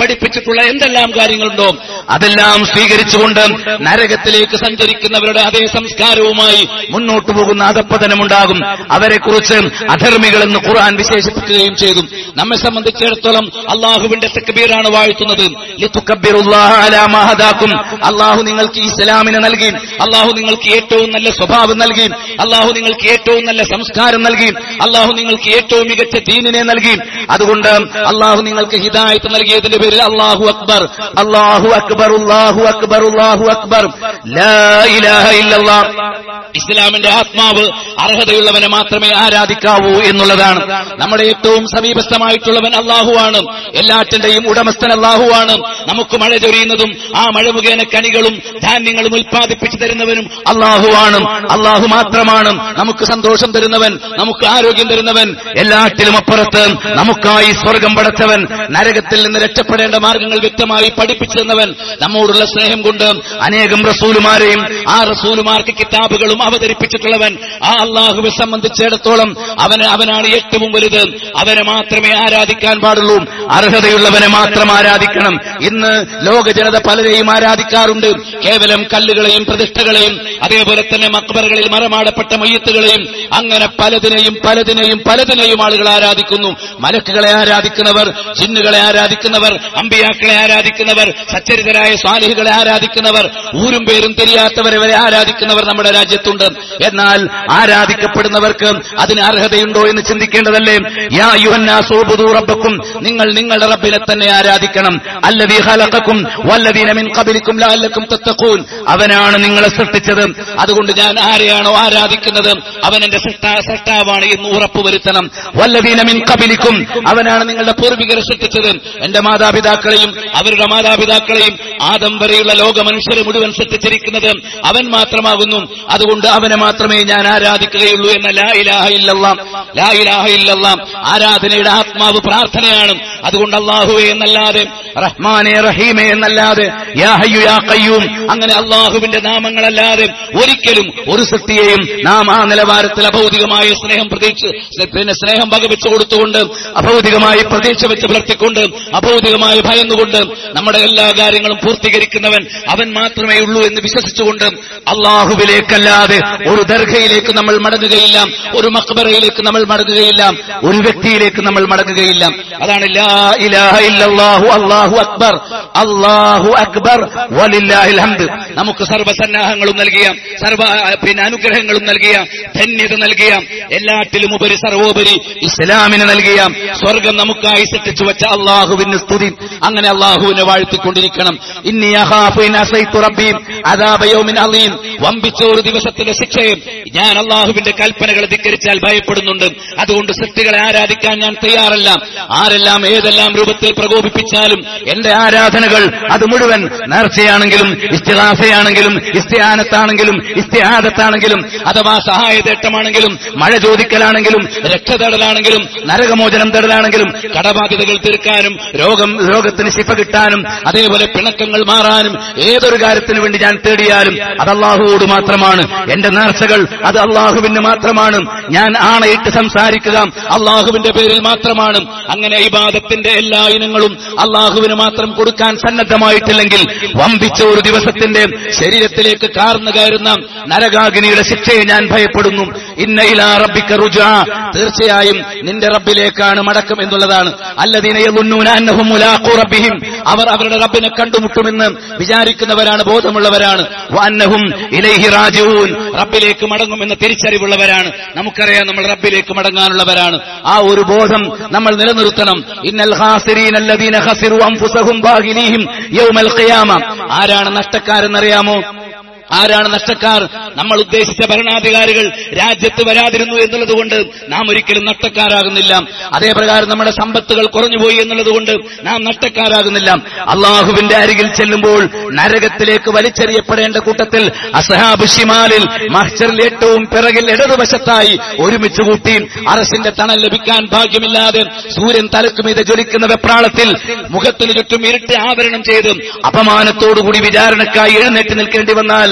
പഠിപ്പിച്ചിട്ടുള്ള എന്തെല്ലാം കാര്യങ്ങളുണ്ടോ അതെല്ലാം സ്വീകരിച്ചുകൊണ്ട് നരകത്തിലേക്ക് സഞ്ചരിക്കുന്നവരുടെ അതേ സംസ്കാരവുമായി മുന്നോട്ടു പോകുന്ന അധപ്പതനമുണ്ടാകും അവരെക്കുറിച്ച് അധർമ്മികളെന്ന് ഖുർആൻ വിശേഷിപ്പിക്കുകയും ചെയ്തു നമ്മെ സംബന്ധിച്ചിടത്തോളം അള്ളാഹുവിന്റെ തെക്കബീറാണ് വാഴ്ത്തുന്നത് ലിതുക്കബ്ബിറുല്ലാഹ അലാ മാ ഹദാക്കും. അള്ളാഹു നിങ്ങൾക്ക് ഇസ്ലാമിനെ നൽകി അള്ളാഹു നിങ്ങൾക്ക് ഏറ്റവും നല്ല സ്വഭാവം നൽകി അള്ളാഹു നിങ്ങൾക്ക് ഏറ്റവും നല്ല സംസ്കാരം നൽകി അള്ളാഹു നിങ്ങൾക്ക് ഏറ്റവും മികച്ച ദീനിനെ നൽകി അതുകൊണ്ട് അള്ളാഹു നിങ്ങൾക്ക് ഹിദായത്ത് നൽകിയതിന്റെ പേരിൽ അള്ളാഹു അക്ബർ അള്ളാഹു അക്ബർ അള്ളാഹു അക്ബർ അള്ളാഹു അക്ബർ ലാ ഇലാഹ ഇല്ലല്ലാഹ് ഇസ്ലാമിന്റെ ആത്മാവ് അർഹതയുള്ളവനെ മാത്രമേ ആരാധിക്കാവൂ എന്നുള്ളതാണ് നമ്മുടെ ഏറ്റവും സമീപസ്ഥമായിട്ടുള്ളവൻ അള്ളാഹുവാണ് എല്ലാറ്റിന്റെയും ഉടമസ്ഥൻ അള്ളാഹുവാണ് നമുക്ക് മഴ ചൊരിയുന്നതും ആ മഴ മുഖേന കണികളും ധാന്യങ്ങളും ഉൽപ്പാദിപ്പിച്ചു തരുന്നവനും അള്ളാഹുവാണ് അള്ളാഹു മാത്രമാണ് നമുക്ക് സന്തോഷം തരുന്നവൻ നമുക്ക് ആരോഗ്യം തരുന്നവൻ എല്ലാറ്റിലും അപ്പുറത്ത് നമുക്കായി സ്വർഗം പടച്ചവൻ നരകത്തിൽ നിന്ന് രക്ഷപ്പെടേണ്ട മാർഗങ്ങൾ വ്യക്തമായി പഠിപ്പിച്ചു തന്നവൻ നമ്മോടുള്ള സ്നേഹം കൊണ്ട് അനേകം റസൂലുമാരെയും ആ റസൂലുമാർക്ക് കിതാബുകളും അവതരിപ്പിച്ചിട്ടുള്ളവൻ ആ അള്ളാഹുവെ സംബന്ധിച്ചിടത്തോളം അവന് അവനാണ് ഏറ്റവും വലുത് അവനെ മാത്രമേ ആരാധിക്കാൻ പാടുള്ളൂ അർഹതയുള്ളവനെ മാത്രം ആരാധിക്കണം ഇന്ന് ലോക ജനത പലരെയും ആരാധിക്കാറുണ്ട് കേവലം കല്ലുകളെയും പ്രതിഷ്ഠകളെയും അതേപോലെ തന്നെ മക്ബറുകളിൽ മറമാടപ്പെട്ട മയ്യത്തുകളെയും അങ്ങനെ പലതിനെയും പലതിനെയും പലതിനെയും ആളുകൾ ആരാധിക്കുന്നു മലക്കുകളെ ആരാധിക്കുന്നവർ ജിന്നുകളെ ആരാധിക്കുന്നവർ അമ്പിയാക്കളെ ആരാധിക്കുന്നവർ സച്ചരിതരായ സ്വാലിഹികളെ ആരാധിക്കുന്നവർ ഊരും പേരും தெரிയാത്തവരെ വരെ ആരാധിക്കുന്നവർ നമ്മുടെ രാജ്യത്തുണ്ട് എന്നാൽ ആരാധിക്കപ്പെടുന്നവർക്ക് അതിന് അർഹതയുണ്ടോ എന്ന് ചിന്തിക്കേണ്ടതല്ലേ യാ യുഹന്നാസൂബുദൂ റബ്ബക്കും നിങ്ങൾ നിങ്ങളുടെ റബ്ബിനെ തന്നെ ആരാധിക്കണം അല്ലദീ ഖലഖക്കും വല്ലദീന മിൻ ഖബലിക്കും ലഅല്ലക്കും തത്തഖൂൻ അവനാണ് നിങ്ങളെ സൃഷ്ടിച്ചത് അതുകൊണ്ട് ഞാൻ ആരെയാണോ ആരാധിക്കുന്നത് അവൻ എന്റെ സൃഷ്ടാ- സൃഷ്ടാവാണ് എന്ന് ഉറപ്പുവരുത്തണം വല്ലദീന മിൻ ഖബലിക്കും അവനാണ് നിങ്ങളുടെ പൂർവികരെ സൃഷ്ടിച്ചത് എന്റെ മാതാപിതാക്കളെയും അവരുടെ മാതാപിതാക്കളെയും ആദം വരെയുള്ള ലോക മനുഷ്യരെ മുഴുവൻ സൃഷ്ടിച്ചിരിക്കുന്നത് അവൻ മാത്രമാകുന്നു അതുകൊണ്ട് അവനെ മാത്രമേ ഞാൻ ആരാധിക്കുകയുള്ളൂ എന്ന ലാ ഇലാഹ ഇല്ലല്ലാ ലാ ഇലാഹ ഇല്ലല്ലാ ആരാധനയുടെ ആത്മാവ് പ്രാർത്ഥനയാണ് അതുകൊണ്ട് അള്ളാഹുവെ എന്നല്ലാതെ റഹ്മാനെ റഹീമെ എന്നല്ലാതെ യാ ഹയ്യു യാ ഖയ്യൂം അങ്ങനെ അള്ളാഹുവിന്റെ നാമങ്ങളല്ലാതെ ഒരിക്കലും ഒരു സൃഷ്ടിയെയും നാം ആ നിലവാരത്തിൽ അഭൗതികമായ സ്നേഹം പ്രതീക്ഷ പിന്നെ സ്നേഹം വകവെച്ചു കൊടുത്തുകൊണ്ട് അഭൗതികമായി പ്രതീക്ഷ വെച്ച് പുലർത്തിക്കൊണ്ട് അഭൗതികമായി ഭയന്നുകൊണ്ട് നമ്മുടെ എല്ലാ കാര്യങ്ങളും പൂർത്തീകരിക്കുന്നവൻ അവൻ മാത്രമേ ഉള്ളൂ എന്ന് വിശ്വസിച്ചുകൊണ്ട് അള്ളാഹുവിലേക്കല്ലാതെ ഒരു ദർഗയിലേക്ക് നമ്മൾ മടങ്ങുകയില്ല ഒരു മക്ബറയിലേക്ക് നമ്മൾ മടങ്ങുകയില്ല ഒരു വ്യക്തിയിലേക്ക് നമ്മൾ മടങ്ങുകയില്ല അതാണ് ലാ ഇലാഹ ഇല്ലല്ലാഹു അല്ലാഹു അക്ബർ അല്ലാഹു അക്ബർ വലില്ലാഹിൽ ഹംദ് നമുക്ക് സർവ്വസന്നാഹങ്ങളും നൽകിയ സർവ പിന്നെ അനുഗ്രഹങ്ങളും നൽകിയ ധന്യത നൽകിയ എല്ലാറ്റിലും ഉപരി സർവോപരി ഇസ്ലാമിന് നൽകിയ സ്വർഗം നമുക്കായി സൃഷ്ടിച്ചു വെച്ച അള്ളാഹുവിന് സ്തുതി അങ്ങനെ അള്ളാഹുവിനെ വാഴ്ത്തിക്കൊണ്ടിരിക്കണം ഇന്നി അഖാഫു ഇൻ അസൈതു റബ്ബി അദാബ യൗമിൻ അളീം വമ്പിച്ച ഒരു ദിവസത്തിന്റെ ശിക്ഷയെ ഞാൻ അള്ളാഹുവിന്റെ കൽപ്പനകളെ ധിക്കരിച്ചാൽ ഭയപ്പെടുന്നുണ്ട് അതുകൊണ്ട് സൃഷ്ടികളെ ആരാധിക്കാൻ ഞാൻ തയ്യാറല്ല ആരെല്ലാം ഏതെല്ലാം രൂപത്തിൽ പ്രകോപിപ്പിച്ചാലും എന്റെ ആരാധനകൾ അത് മുഴുവൻ നേർച്ചയാണെങ്കിലും ഇസ്തിഹാസയാണെങ്കിലും ഇസ്തിഹാനത്താണെങ്കിലും ഇസ്തിഹാദത്താണെങ്കിലും അഥവാ സഹായതേട്ടമാണെങ്കിലും മഴ ചോദിക്കലാണെങ്കിലും രക്ഷതടലാണെങ്കിലും നരകമോചനം തടലാണെങ്കിലും കടബാധ്യതകൾ തീർക്കാനും രോഗം രോഗത്തിന് ശിഫ കിട്ടാനും അതേപോലെ പിണക്കങ്ങൾ മാറാനും ഏതൊരു കാര്യത്തിനു വേണ്ടി ഞാൻ തേടിയാലും അത് അള്ളാഹുവോട് മാത്രമാണ് എന്റെ നേർച്ചകൾ അത് അള്ളാഹുവിന് മാത്രമാണ് ഞാൻ ആണയിട്ട് സംസാരിക്കുക അള്ളാഹുവിന്റെ പേരിൽ മാത്രമാണ് അങ്ങനെ ഇബാദത്തിന്റെ എല്ലാ ഇനങ്ങളും അള്ളാഹുവിന് മാത്രം കൊടുക്കാൻ സന്നദ്ധമായിട്ടില്ലെങ്കിൽ വമ്പിച്ച ഒരു ദിവസത്തിന്റെ ശരീരത്തിലേക്ക് കാർന്നു കയറുന്ന നരകാഗ്നിയുടെ ശിക്ഷയെ ഞാൻ ഭയപ്പെടുന്നു ഇന്ന ഇലാ റബ്ബിക റുജാ തീർച്ചയായും നിന്റെ റബ്ബിലേക്കാണ് മടക്കം എന്നുള്ളതാണ് അല്ലദീന യظنون അന്നഹും മുലാഖു റബ്ബിഹിം അവർ അവരുടെ റബ്ബിനെ കണ്ടുമുട്ടുമെന്ന് വിചാരിക്കുന്നവരാണ് ബോധമുള്ളവരാണ് വഅന്നഹും ഇലൈഹി റാജിഊൻ റബ്ബിലേക്ക് മടങ്ങുമെന്ന തിരിച്ചറിവുള്ളവരാണ് നമുക്കറിയാം നമ്മൾ റബ്ബിലേക്ക് മടങ്ങാനുള്ളവരാണ് ആ ഒരു ബോധം നമ്മൾ നിലനിർത്തണം ഇന്നൽ ഖാസിരീന അല്ലദീന ഖസിറു അൻഫുസഹും ബാഗിലീഹിം യൗമൽ ഖിയാമ ആരാണ് നഷ്ടക്കാരെന്നറിയാമോ ആരാണ് നഷ്ടക്കാർ നമ്മൾ ഉദ്ദേശിച്ച ഭരണാധികാരികൾ രാജ്യത്ത് വരാതിരുന്നു എന്നുള്ളതുകൊണ്ട് നാം ഒരിക്കലും നഷ്ടക്കാരാകുന്നില്ല അതേപ്രകാരം നമ്മുടെ സമ്പത്തുകൾ കുറഞ്ഞുപോയി എന്നുള്ളതുകൊണ്ട് നാം നഷ്ടക്കാരാകുന്നില്ല അള്ളാഹുവിന്റെ അരികിൽ ചെല്ലുമ്പോൾ നരകത്തിലേക്ക് വലിച്ചെറിയപ്പെടേണ്ട കൂട്ടത്തിൽ അസഹാബ് ഷിമാലിൽ മഹ്ചറിൽ ഏറ്റവും പിറകിൽ ഇടതുവശത്തായി ഒരുമിച്ച് കൂട്ടി അറസിന്റെ തണൽ ലഭിക്കാൻ ഭാഗ്യമില്ലാതെ സൂര്യൻ തലക്കുമീതെ ജ്വലിക്കുന്ന വെപ്രാളത്തിൽ മുഖത്തിന് ചുറ്റും ഇരുട്ട് ആവരണം ചെയ്ത് അപമാനത്തോടുകൂടി വിചാരണക്കായി എഴുന്നേറ്റ് നിൽക്കേണ്ടി വന്നാൽ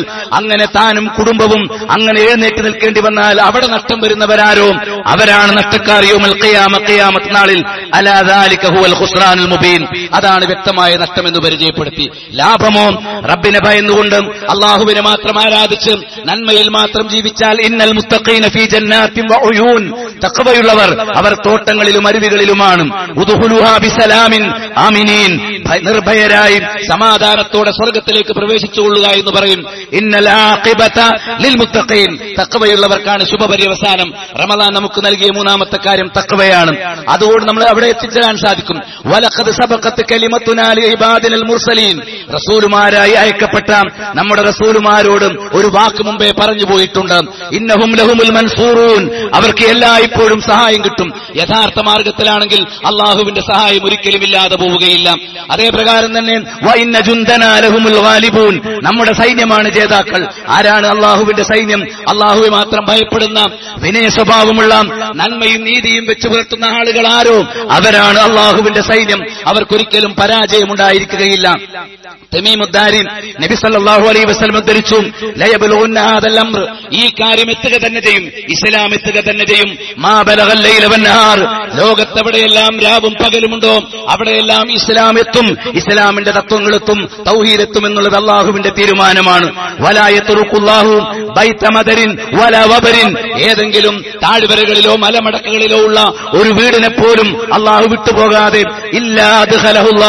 അങ്ങനെ താനും കുടുംബവും അങ്ങനെ എഴുന്നേറ്റ് നിൽക്കേണ്ടി വന്നാൽ അവിടെ നഷ്ടം വരുന്നവരാരോ അവരാണ് നഷ്ടക്കാർ യൗമൽ ഖിയാമ ഖിയാമത്ത് നാളിൽ അലാ ദാലിക ഹുവൽ ഖുസ്റാനുൽ മുബീൻ അതാണ് വ്യക്തമായ നഷ്ടമെന്ന് പരിചയപ്പെടുത്തി ലാഭമോ റബ്ബിനെ ഭയന്നുകൊണ്ട് അള്ളാഹുവിനെ മാത്രം ആരാധിച്ച് നന്മയിൽ മാത്രം ജീവിച്ചാൽ ഇന്നൽ മുസ്തഖീന ഫീ ജന്നാത്തിൻ വഉയൂൻ തഖ്വയുള്ളവർ അവർ തോട്ടങ്ങളിലും അരുവികളിലുമാണ് ഉദ്ഖുലുഹാ ബിസലാമിൻ ആമിനീൻ ഭയ- നിർഭയരായി സമാധാനത്തോടെ സ്വർഗത്തിലേക്ക് പ്രവേശിച്ചുകൊള്ളുക എന്ന് പറയും ഇന്നൽ ആഖിബത ലിൽ മുത്തഖീൻ തഖ്വയുള്ളവർക്കാണ് ശുഭപര്യവസാനം റമദാൻ നമുക്ക് നൽകിയ മൂന്നാമത്തെ കാര്യം തഖ്വയാണ് അതുകൊണ്ട് നമ്മൾ അവിടെ എത്തിച്ചേരാൻ സാധിക്കും വലഖദ് സബഖത്ത് കലിമത്തുനാ ലിഇബാദിനൽ മുർസലീൻ റസൂലുമാരായി അയക്കപ്പെട്ട നമ്മുടെ റസൂലുമാരോട് ഒരു വാക്ക് മുമ്പേ പറഞ്ഞു പോയിട്ടുണ്ട് ഇന്നഹും ലഹുമുൽ മൻസൂറൂൻ അവർക്ക് എല്ലായ്പ്പോഴും സഹായം കിട്ടും യഥാർത്ഥ മാർഗത്തിലാണെങ്കിൽ അള്ളാഹുവിന്റെ സഹായം ഒരിക്കലും ഇല്ലാതെ പോവുകയില്ല അതേ പ്രകാരം തന്നെ വഇന്ന ജുന്ദനാ ലഹുമുൽ ഗാലിബൂൻ നമ്മുടെ സൈന്യമാണ് ജേതാക്കൾ ആരാണ് അള്ളാഹുവിന്റെ സൈന്യം അള്ളാഹുവെ മാത്രം ഭയപ്പെടുന്ന വിനയ സ്വഭാവമുള്ള നന്മയും നീതിയും വെച്ച് പുലർത്തുന്ന ആളുകൾ ആരോ അവരാണ് അള്ളാഹുവിന്റെ സൈന്യം അവർക്കൊരിക്കലും പരാജയമുണ്ടായിരിക്കുകയില്ല തമീമുദ്ദാരി നബി സല്ലല്ലാഹു അലൈഹി വസല്ലം ഉദ്ധരിച്ചു ലയബലുന്ന ഹാദൽ അംർ ഈ കാര്യം എത്തുക തന്നെ ചെയ്യും ഇസ്ലാം എത്തുക തന്നെ ചെയ്യും മാ ബലഗൽ ലൈല വന്നഹാർ ലോകത്തെവിടെയെല്ലാം രാവും പകലുമുണ്ടോ അവിടെയെല്ലാം ഇസ്ലാം എത്തും ഇസ്ലാമിന്റെ തത്വങ്ങൾ എത്തും തൗഹീദ് എത്തും എന്നുള്ളത് അള്ളാഹുവിന്റെ തീരുമാനമാണ് വലായത്തുറുക്കുല്ലാഹു ബൈത്തമദരിൻ വല വബരിൻ ഏതെങ്കിലും താഴ്വരകളിലോ മലമടക്കുകളിലോ ഉള്ള ഒരു വീടിനെ പോലും അള്ളാഹു വിട്ടുപോകാതെ ഇല്ലാതെ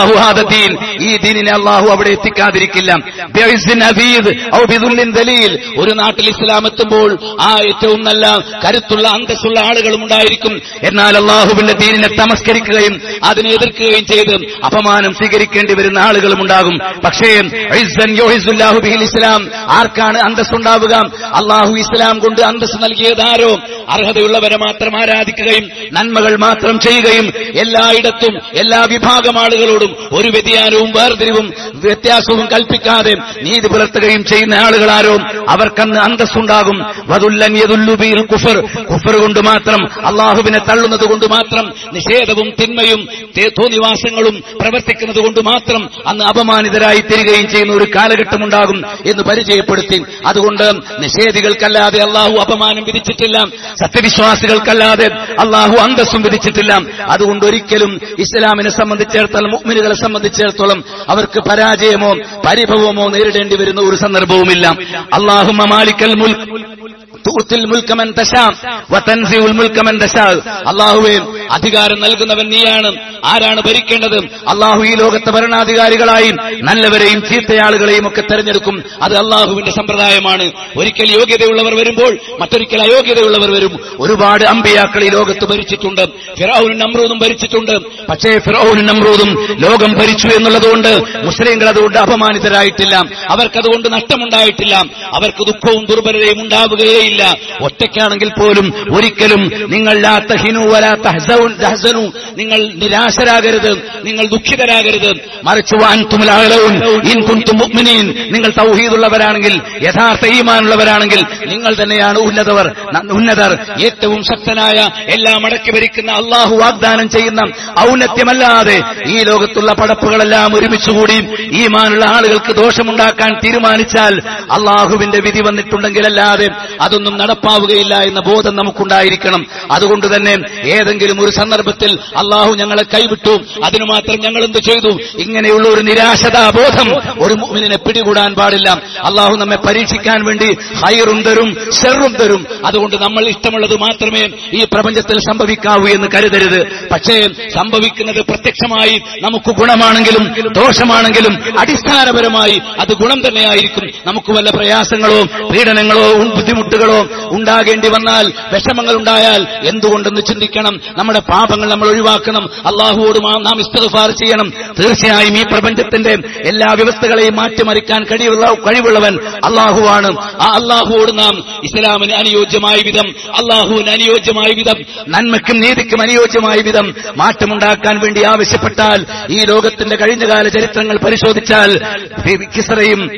ഹാദീൻ ഈ ദീനിനെ അള്ളാഹു അവിടെ എത്തിക്കാതിരിക്കില്ല ബിഇസ്ദിൻ അബീദ് ഔ ബിദുല്ലിൻ ദലീൽ ഒരു നാട്ടിൽ ഇസ്ലാം എത്തുമ്പോൾ ആ ഏറ്റവും നല്ല കരുത്തുള്ള അന്തസ്സുള്ള ആളുകളും ഉണ്ടായിരിക്കും എന്നാൽ അള്ളാഹുവിന്റെ ദീനിനെ തമസ്കരിക്കുകയും അതിനെ എതിർക്കുകയും ചെയ്ത് അപമാനം സ്വീകരിക്കേണ്ടി വരുന്ന ആളുകളും ഉണ്ടാകും പക്ഷേ ഇസ്സൻ യുഹിസ്സുല്ലാഹു ബിഹിൽ ഇസ്ലാം ആർക്കാണ് അന്തസ്സുണ്ടാവുക അള്ളാഹു ഇസ്ലാം കൊണ്ട് അന്തസ് നൽകിയതാരോ അർഹതയുള്ളവരെ മാത്രം ആരാധിക്കുകയും നന്മകൾ മാത്രം ചെയ്യുകയും എല്ലായിടത്തും എല്ലാ വിഭാഗം ആളുകളോടും ഒരു വ്യതിയാനവും വേർതിരിവും വ്യത്യാസവും കൽപ്പിക്കാതെ നീതി പുലർത്തുകയും ചെയ്യുന്ന ആളുകളാരോ അവർക്കന്ന് അന്തസ്സുണ്ടാകും വതുല്ലൻ യദുല്ലുബിയിൽ കുഫർ കുഫർ കൊണ്ട് മാത്രം അള്ളാഹുവിനെ തള്ളുന്നത് കൊണ്ട് മാത്രം നിഷേധവും തിന്മയും തേ- തോന്നിവാസങ്ങളും പ്രവർത്തിക്കുന്നത് കൊണ്ട് മാത്രം അന്ന് അപമാനിതരായി തീരുകയും ചെയ്യുന്ന ഒരു കാലഘട്ടമുണ്ടാകും എന്ന് പരിചയപ്പെടുത്തി അതുകൊണ്ട് നിഷേധികൾക്കല്ലാതെ അള്ളാഹു അപമാനം വിധിച്ചിട്ടില്ല സത്യവിശ്വാസികൾക്കല്ലാതെ അള്ളാഹു അന്തസ്സും വിധിച്ചിട്ടില്ല അതുകൊണ്ട് ഒരിക്കലും ഇസ്ലാമിനെ സംബന്ധിച്ചിടത്തോളം മുഅ്മിനുകളെ സംബന്ധിച്ചിടത്തോളം അവർക്ക് പരാജയമോ പരിഭവമോ നേരിടേണ്ടി വരുന്ന ഒരു സന്ദർഭവുമില്ല അള്ളാഹു മാലിക്കൽ മുൽ തൂത്തിൽ മുൽക്കമൻ തശാ വതൻസിഉൽ മുൽക്കമൻ തശാ അള്ളാഹുവേ അധികാരം നൽകുന്നവൻ നീയാണ് ആരാണ് ഭരിക്കേണ്ടത് അള്ളാഹു ഈ ലോകത്തെ ഭരണാധികാരികളായും നല്ലവരെയും ചീത്തയാളുകളെയും ഒക്കെ തെരഞ്ഞെടുക്കും അത് അള്ളാഹുവിന്റെ സമ്പ്രദായമാണ് ഒരിക്കൽ യോഗ്യതയുള്ളവർ വരുമ്പോൾ മറ്റൊരിക്കൽ അയോഗ്യതയുള്ളവർ വരും ഒരുപാട് അമ്പിയാക്കൾ ഈ ലോകത്ത് ഭരിച്ചിട്ടുണ്ട് ഫിറൌനും നമ്രൂദും ഭരിച്ചിട്ടുണ്ട് പക്ഷേ ഫിറൌനും നമ്രൂദും ലോകം ഭരിച്ചു എന്നുള്ളതുകൊണ്ട് മുസ്ലിങ്ങൾ അതുകൊണ്ട് അപമാനിതരായിട്ടില്ല അവർക്കതുകൊണ്ട് നഷ്ടമുണ്ടായിട്ടില്ല അവർക്ക് ദുഃഖവും ദുർബലതയും ഉണ്ടാവുകയേയില്ല ഒറ്റയ്ക്കാണെങ്കിൽ പോലും ഒരിക്കലും നിങ്ങൾ ലാ തഹിനു വലാ തഹ്സഉൻ തഹ്സനു നിങ്ങൾ നിരാശരാകരുത് നിങ്ങൾ ദുഃഖിതരാകരുത് മറിച്ച് വഅൻതും ലഅലൗൻ ഇൻ കുൻതും മുഅ്മിനീൻ നിങ്ങൾ തൗഹീദുള്ളവരാണെങ്കിൽ യഥാർത്ഥ ഈമാനുള്ളവരാണെങ്കിൽ നിങ്ങൾ തന്നെയാണ് ഉന്നതവർ ന- ഉന്നതർ ഏറ്റവും ശക്തനായ എല്ലാം അടക്കി ഭരിക്കുന്ന അള്ളാഹു വാഗ്ദാനം ചെയ്യുന്ന ഔന്നത്യമല്ലാതെ ഈ ലോകത്തുള്ള പടപ്പുകളെല്ലാം ഒരുമിച്ചുകൂടി ഈമാനുള്ള ആളുകൾക്ക് ദോഷമുണ്ടാക്കാൻ തീരുമാനിച്ചാൽ അള്ളാഹുവിന്റെ വിധി വന്നിട്ടുണ്ടെങ്കിലല്ലാതെ അതൊന്നും നടപ്പാവുകയില്ല എന്ന ബോധം നമുക്കുണ്ടായിരിക്കണം അതുകൊണ്ട് തന്നെ ഏതെങ്കിലും ഒരു സന്ദർഭത്തിൽ അള്ളാഹു ഞങ്ങളെ കൈവിട്ടു അതിനു മാത്രം ഞങ്ങൾ എന്ത് ചെയ്തു ഇങ്ങനെയുള്ള ഒരു നിരാശതാബോധം ഒരു മുഅ്മിനിനെ പിടികൂടാൻ പാടില്ല അള്ളാഹു നമ്മെ പരീക്ഷിക്കാൻ വേണ്ടി ഹൈറും തരും ഷെറും തരും അതുകൊണ്ട് നമ്മൾ ഇഷ്ടമുള്ളത് മാത്രമേ ഈ പ്രപഞ്ചത്തിൽ സംഭവിക്കാവൂ എന്ന് കരുതരുത് പക്ഷേ സംഭവിക്കുന്നത് പ്രത്യക്ഷമായി നമുക്ക് ഗുണമാണെങ്കിലും ദോഷമാണെങ്കിലും അടിസ്ഥാനപരമായി അത് ഗുണം തന്നെയായിരിക്കും നമുക്ക് വല്ല പ്രയാസങ്ങളോ പീഡനങ്ങളോ ഉം ബുദ്ധിമുട്ടുകളോ ഉണ്ടാകേണ്ടി വന്നാൽ വിഷമങ്ങൾ ഉണ്ടായാൽ എന്തുകൊണ്ടെന്ന് ചിന്തിക്കണം നമ്മുടെ പാപങ്ങൾ നമ്മൾ ഒഴിവാക്കണം അള്ളാഹുവോട് മാ- നാം ഇസ്തഫാർ ചെയ്യണം തീർച്ചയായും ഈ പ്രപഞ്ചത്തിന്റെ എല്ലാ വ്യവസ്ഥകളെയും മാറ്റിമറിക്കാൻ കഴിവുള്ള കഴിവുള്ളവൻ അള്ളാഹുവാണ് ആ അള്ളാഹുവോട് നാം ഇസ്ലാമിന് അനുയോജ്യമായ വിധം അള്ളാഹുവിന് അനുയോജ്യമായ വിധം നന്മയ്ക്കും നീതിക്കും അനുയോജ്യമായ വിധം മാറ്റമുണ്ടാക്കാൻ വേണ്ടി ആവശ്യപ്പെട്ടാൽ ഈ ലോകത്തിന്റെ കഴിഞ്ഞകാല ചരിത്രങ്ങൾ പരിശോധിച്ചാൽ കിസറയും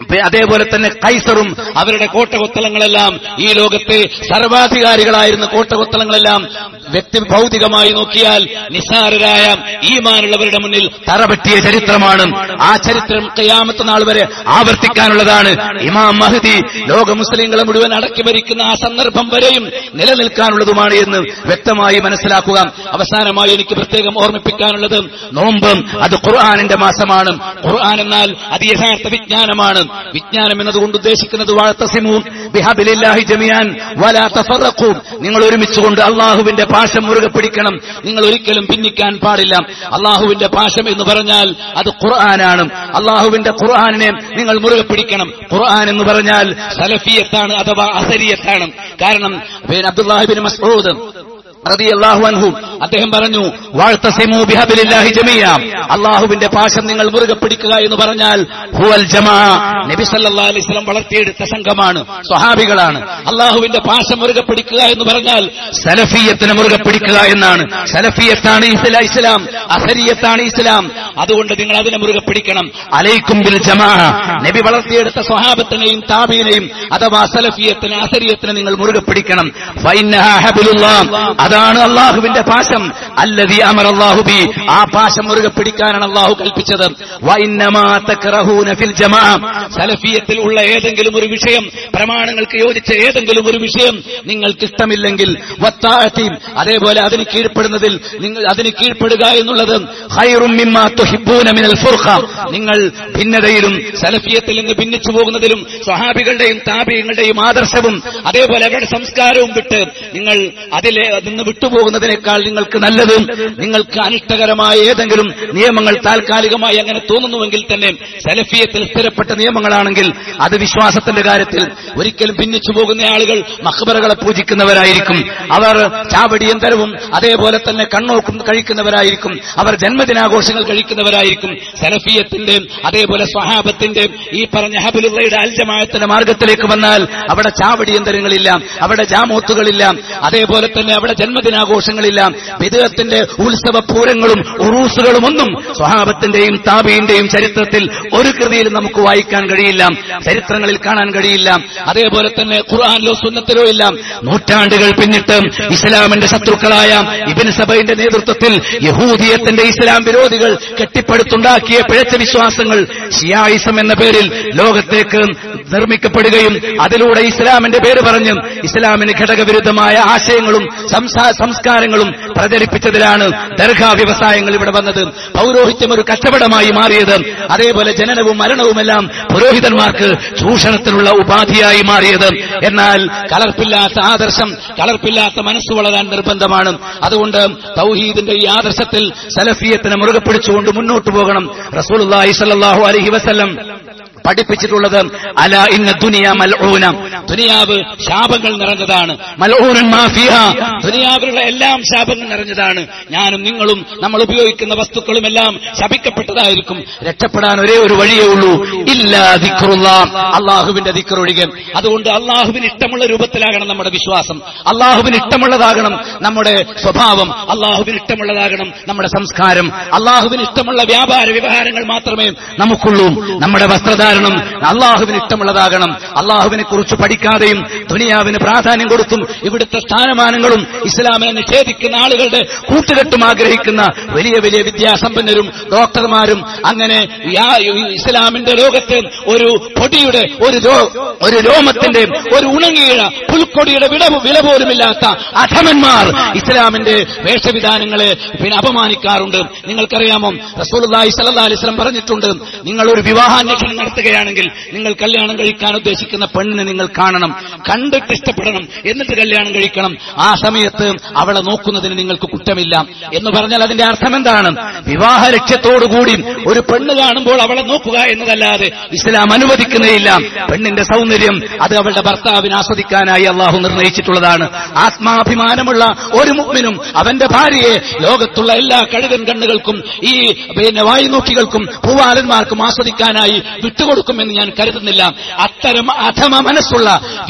പി- അതേപോലെ തന്നെ കൈസറും അവരുടെ കോട്ടകൊത്തളങ്ങളെല്ലാം ഈ ലോകത്തെ സർവാധികാരികളായിരുന്ന കോട്ടകൊത്തളങ്ങളെല്ലാം വ്യക്തി ഭൗതികമായി നോക്കിയാൽ നിസ്സാരരായ ഈമാനുള്ളവരുടെ മുന്നിൽ തറപറ്റിയ ചരിത്രമാണ് ആ ചരിത്രം കയ്യാമത്ത നാൾ വരെ ആവർത്തിക്കാനുള്ളതാണ് ഇമാം മഹദി ലോക മുസ്ലിങ്ങളെ മുഴുവൻ അടക്കി ഭരിക്കുന്ന ആ സന്ദർഭം വരെയും നിലനിൽക്കാനുള്ളതുമാണ് എന്ന് വ്യക്തമായി മനസ്സിലാക്കുക അവസാനമായി എനിക്ക് പ്രത്യേകം ഓർമ്മിപ്പിക്കാനുള്ളത് നോമ്പ് അത് ഖുർആാനിന്റെ മാസമാണ് ഖുർആൻ എന്നാൽ അത് യഥാർത്ഥ വിജ്ഞാനമാണ് വിജ്ഞാനം എന്നതുകൊണ്ട് ഉദ്ദേശിക്കുന്നത് വാഴത്തസിമു ബിഹബിലില്ലാഹി ജമിയാൻ വലാ തഫറഖു നിങ്ങൾ ഒരുമിച്ചുകൊണ്ട് അള്ളാഹുവിന്റെ പാശം മുറുകെ പിടിക്കണം നിങ്ങൾ ഒരിക്കലും ഭിന്നിക്കാൻ പാടില്ല അള്ളാഹുവിന്റെ പാശം എന്ന് പറഞ്ഞാൽ അത് ഖുർആനാണ് അള്ളാഹുവിന്റെ ഖുർആാനിനെ നിങ്ങൾ മുറുകെ പിടിക്കണം ഖുർആൻ എന്ന് പറഞ്ഞാൽ സലഫിയത്താണ് അഥവാ അസരിയത്താണ് കാരണം പിന്നെ അബ്ദുല്ലാഹിബിൻ മസ്ഊദ് റളിയല്ലാഹു അൻഹു അദ്ദേഹം പറഞ്ഞു വാഴ്ത്തസിമു ബിഹബിലില്ലാഹി ജമീഅ അള്ളാഹുവിന്റെ പാശം നിങ്ങൾ മുറുകെ പിടിക്കുക എന്ന് പറഞ്ഞാൽ ഹുവൽ ജമാ നബി സല്ലല്ലാഹു അലൈഹി വസല്ലം വളർത്തിയെടുത്ത സംഘമാണ് സ്വഹാബികളാണ് അള്ളാഹുവിന്റെ പാശം മുറുകെ പിടിക്കുക എന്ന് പറഞ്ഞാൽ സലഫിയത്തിനെ മുറുകെ പിടിക്കുക എന്നാണ് സലഫിയത്താണ് ഇസ്ലാ- ഇസ്ലാം അസരിയത്താണ് ഇസ്ലാം അതുകൊണ്ട് നിങ്ങൾ അതിനെ മുറുകെ പിടിക്കണം അലൈക്കും ബിൽ ജമാ നബി വളർത്തിയെടുത്ത സ്വഹാബത്തിനെയും താബീനെയും അഥവാ സലഫിയത്തിനെ അസരിയത്തിനെ നിങ്ങൾ മുറുകെ പിടിക്കണം ഫൈന്നഹാ ഹബിലുല്ലാഹ്. അതാണ് അള്ളാഹുവിന്റെ പാശം അല്ലതി അമർ അള്ളാഹു ബി ആ പാശം മുറുകെ പിടിക്കാനാണ് അള്ളാഹു കൽപ്പിച്ചത് വൈന്നമാ തക്റഹൂന ഫിൽ ജമാ സലഫിയത്തിൽ ഉള്ള ഏതെങ്കിലും ഒരു വിഷയം പ്രമാണങ്ങൾക്ക് യോജിച്ച ഏതെങ്കിലും ഒരു വിഷയം നിങ്ങൾക്ക് ഇഷ്ടമില്ലെങ്കിൽ വത്താഅത്തി അതേപോലെ അതിന് കീഴ്പ്പെടുന്നതിൽ നിങ്ങൾ അതിന് കീഴ്പ്പെടുക എന്നുള്ളത് ഖൈറും മിമ്മാ തുഹിബ്ബൂന മിനൽ ഫുർഖ നിങ്ങൾ ഭിന്നതയിലും സലഫിയത്തിൽ നിന്ന് ഭിന്നിച്ചു പോകുന്നതിലും സ്വഹാബികളുടെയും താപിയങ്ങളുടെയും ആദർശവും അതേപോലെ അവരുടെ സംസ്കാരവും വിട്ട് നിങ്ങൾ അതിലെ നിന്ന് വിട്ടുപോകുന്നതിനേക്കാൾ നിങ്ങൾക്ക് നല്ലതും നിങ്ങൾക്ക് അനിഷ്ടകരമായ ഏതെങ്കിലും നിയമങ്ങൾ താൽക്കാലികമായി അങ്ങനെ തോന്നുന്നുവെങ്കിൽ തന്നെ സലഫിയത്തിൽ സ്ഥിരപ്പെട്ട നിയമങ്ങളാണെങ്കിൽ അത് വിശ്വാസത്തിന്റെ കാര്യത്തിൽ ഒരിക്കലും ഭിന്നിച്ചു പോകുന്ന ആളുകൾ മഖബറകളെ പൂജിക്കുന്നവരായിരിക്കും അവർ ചാവടിയന്തരവും അതേപോലെ തന്നെ കണ്ണോക്കും കഴിക്കുന്നവരായിരിക്കും അവർ ജന്മദിനാഘോഷങ്ങൾ കഴിക്കുന്നവരായിരിക്കും സലഫിയത്തിന്റെ അതേപോലെ സ്വഹാബത്തിന്റെ ഈ പറഞ്ഞ ഹബിലുള്ളയുടെ അൽജമായത്തിന്റെ മാർഗത്തിലേക്ക് വന്നാൽ അവിടെ ചാവടിയന്തരങ്ങളില്ല അവിടെ ജാമോത്തുകളില്ല അതേപോലെ തന്നെ അവിടെ ജന്മദിനാഘോഷങ്ങളില്ല വിദേഹത്തിന്റെ ഉത്സവ പൂരങ്ങളും ഉറൂസുകളും ഒന്നും സ്വഹാബത്തിന്റെയും താബിന്റെയും ചരിത്രത്തിൽ ഒരു കൃതിയിലും നമുക്ക് വായിക്കാൻ കഴിയില്ല ചരിത്രങ്ങളിൽ കാണാൻ കഴിയില്ല അതേപോലെ തന്നെ ഖുർആാനിലോ സുന്നത്തിലോ ഇല്ല നൂറ്റാണ്ടുകൾ പിന്നിട്ട് ഇസ്ലാമിന്റെ ശത്രുക്കളായ ഇബിൻ സബൈന്റെ നേതൃത്വത്തിൽ യഹൂദിയത്തിന്റെ ഇസ്ലാം വിരോധികൾ കെട്ടിപ്പടുത്തുണ്ടാക്കിയ പിഴച്ച വിശ്വാസങ്ങൾ ഷിയായിസം എന്ന പേരിൽ ലോകത്തേക്ക് നിർമ്മിക്കപ്പെടുകയും അതിലൂടെ ഇസ്ലാമിന്റെ പേര് പറഞ്ഞ് ഇസ്ലാമിന് ഘടകവിരുദ്ധമായ ആശയങ്ങളും സംസാ- സംസ്കാരങ്ങളും പ്രചരിപ്പിച്ചതിലാണ് ദർഗാ വ്യവസായങ്ങൾ ഇവിടെ വന്നത് പൗരോഹിത്യം ഒരു കച്ചവടമായി മാറിയത് അതേപോലെ ജനനവും മരണവുമെല്ലാം പുരോഹിതന്മാർക്ക് ചൂഷണത്തിനുള്ള ഉപാധിയായി മാറിയത് എന്നാൽ കലർപ്പില്ലാത്ത ആദർശം കലർപ്പില്ലാത്ത മനസ്സ് വളരാൻ നിർബന്ധമാണ് അതുകൊണ്ട് തൗഹീദിന്റെ ഈ ആദർശത്തിൽ സലഫിയത്തിനെ മുറുകെ പിടിച്ചുകൊണ്ട് മുന്നോട്ട് പോകണം റസൂലുള്ളാഹി സ്വല്ലല്ലാഹു അലൈഹി വസല്ലം പഠിപ്പിച്ചിട്ടുള്ളത് അല ഇന്ന ദുനിയ മൽഊന ദുനിയാവ് ശാപങ്ങൾ നിറഞ്ഞതാണ് മൽഊനൻ മാ ഫീഹ ദുനിയാവിലുള്ള എല്ലാം ശാപങ്ങൾ നിറഞ്ഞതാണ് ഞാനും നിങ്ങളും നമ്മൾ ഉപയോഗിക്കുന്ന വസ്തുക്കളും എല്ലാം ശപിക്കപ്പെട്ടതായിരിക്കും രക്ഷപ്പെടാൻ ഒരേ ഒരു വഴിയേ ഉള്ളൂ ഇല്ലാ ദിക്റുള്ള അള്ളാഹുവിന്റെ ദിക്റൊഴികെ അതുകൊണ്ട് അള്ളാഹുവിന് ഇഷ്ടമുള്ള രൂപത്തിലാകണം നമ്മുടെ വിശ്വാസം അള്ളാഹുവിന് ഇഷ്ടമുള്ളതാകണം നമ്മുടെ സ്വഭാവം അള്ളാഹുവിന് ഇഷ്ടമുള്ളതാകണം നമ്മുടെ സംസ്കാരം അള്ളാഹുവിന് ഇഷ്ടമുള്ള വ്യാപാര വ്യവഹാരങ്ങൾ മാത്രമേ നമുക്കുള്ളൂ നമ്മുടെ വസ്ത്രധാരണം അള്ളാഹുവിന് ഇഷ്ടമുള്ളതാകണം അള്ളാഹുവിനെ കുറിച്ച് പഠിക്കാതെയും ദുനിയാവിന് പ്രാധാന്യം കൊടുത്തും ഇവിടുത്തെ സ്ഥാനമാനങ്ങളും ഇസ്ലാമിനെ നിഷേധിക്കുന്ന ആളുകളുടെ കൂട്ടുകെട്ടും ആഗ്രഹിക്കുന്ന വലിയ വലിയ വിദ്യാസമ്പന്നരും ഡോക്ടർമാരും അങ്ങനെ യാ- ഇസ്ലാമിന്റെ ലോകത്ത് ഒരു പൊടിയുടെ ഒരു രോ- ഒരു രോമത്തിന്റെ ഒരു ഉണങ്ങിയ പുൽക്കൊടിയുടെ വില വില പോലുമില്ലാത്ത അധമന്മാർ ഇസ്ലാമിന്റെ വേഷവിധാനങ്ങളെ പിന്നെ അപമാനിക്കാറുണ്ട് നിങ്ങൾക്കറിയാമോ റസൂലുള്ളാഹി സ്വല്ലല്ലാഹി അലൈഹി വസല്ലം പറഞ്ഞിട്ടുണ്ട് നിങ്ങൾ ഒരു വിവാഹാന്വേഷണം നടത്തുകയാണെങ്കിൽ നിങ്ങൾ കല്യാണം കഴിക്കാൻ ഉദ്ദേശിക്കുന്ന പെണ്ണിനെ നിങ്ങൾ കാണണം കണ്ടിട്ട് ഇഷ്ടപ്പെടണം എന്നിട്ട് കല്യാണം കഴിക്കണം ആ സമയത്ത് അവളെ നോക്കുന്നതിന് നിങ്ങൾക്ക് കുറ്റമില്ല എന്ന് പറഞ്ഞാൽ അതിന്റെ അർത്ഥം എന്താണ് വിവാഹ ലക്ഷ്യത്തോടുകൂടി ഒരു പെണ്ണ് കാണുമ്പോൾ അവളെ നോക്കുക എന്നതല്ലാതെ ഇസ്ലാം അനുവദിക്കുന്നേയില്ല പെണ്ണിന്റെ സൗന്ദര്യം അത് അവളുടെ ഭർത്താവിന് ആസ്വദിക്കാനായി അള്ളാഹു നിർണയിച്ചിട്ടുള്ളതാണ് ആത്മാഭിമാനമുള്ള ഒരു മുഗ്മിനും അവന്റെ ഭാര്യയെ ലോകത്തുള്ള എല്ലാ കഴുകൻ കണ്ണുകൾക്കും ഈ പിന്നെ വായുനോക്കികൾക്കും പൂവാലന്മാർക്കും ആസ്വദിക്കാനായി വിട്ടുകൊടുക്കുമെന്ന് ഞാൻ കരുതുന്നില്ല അത്തരം അധമ മനസ്സുള്ള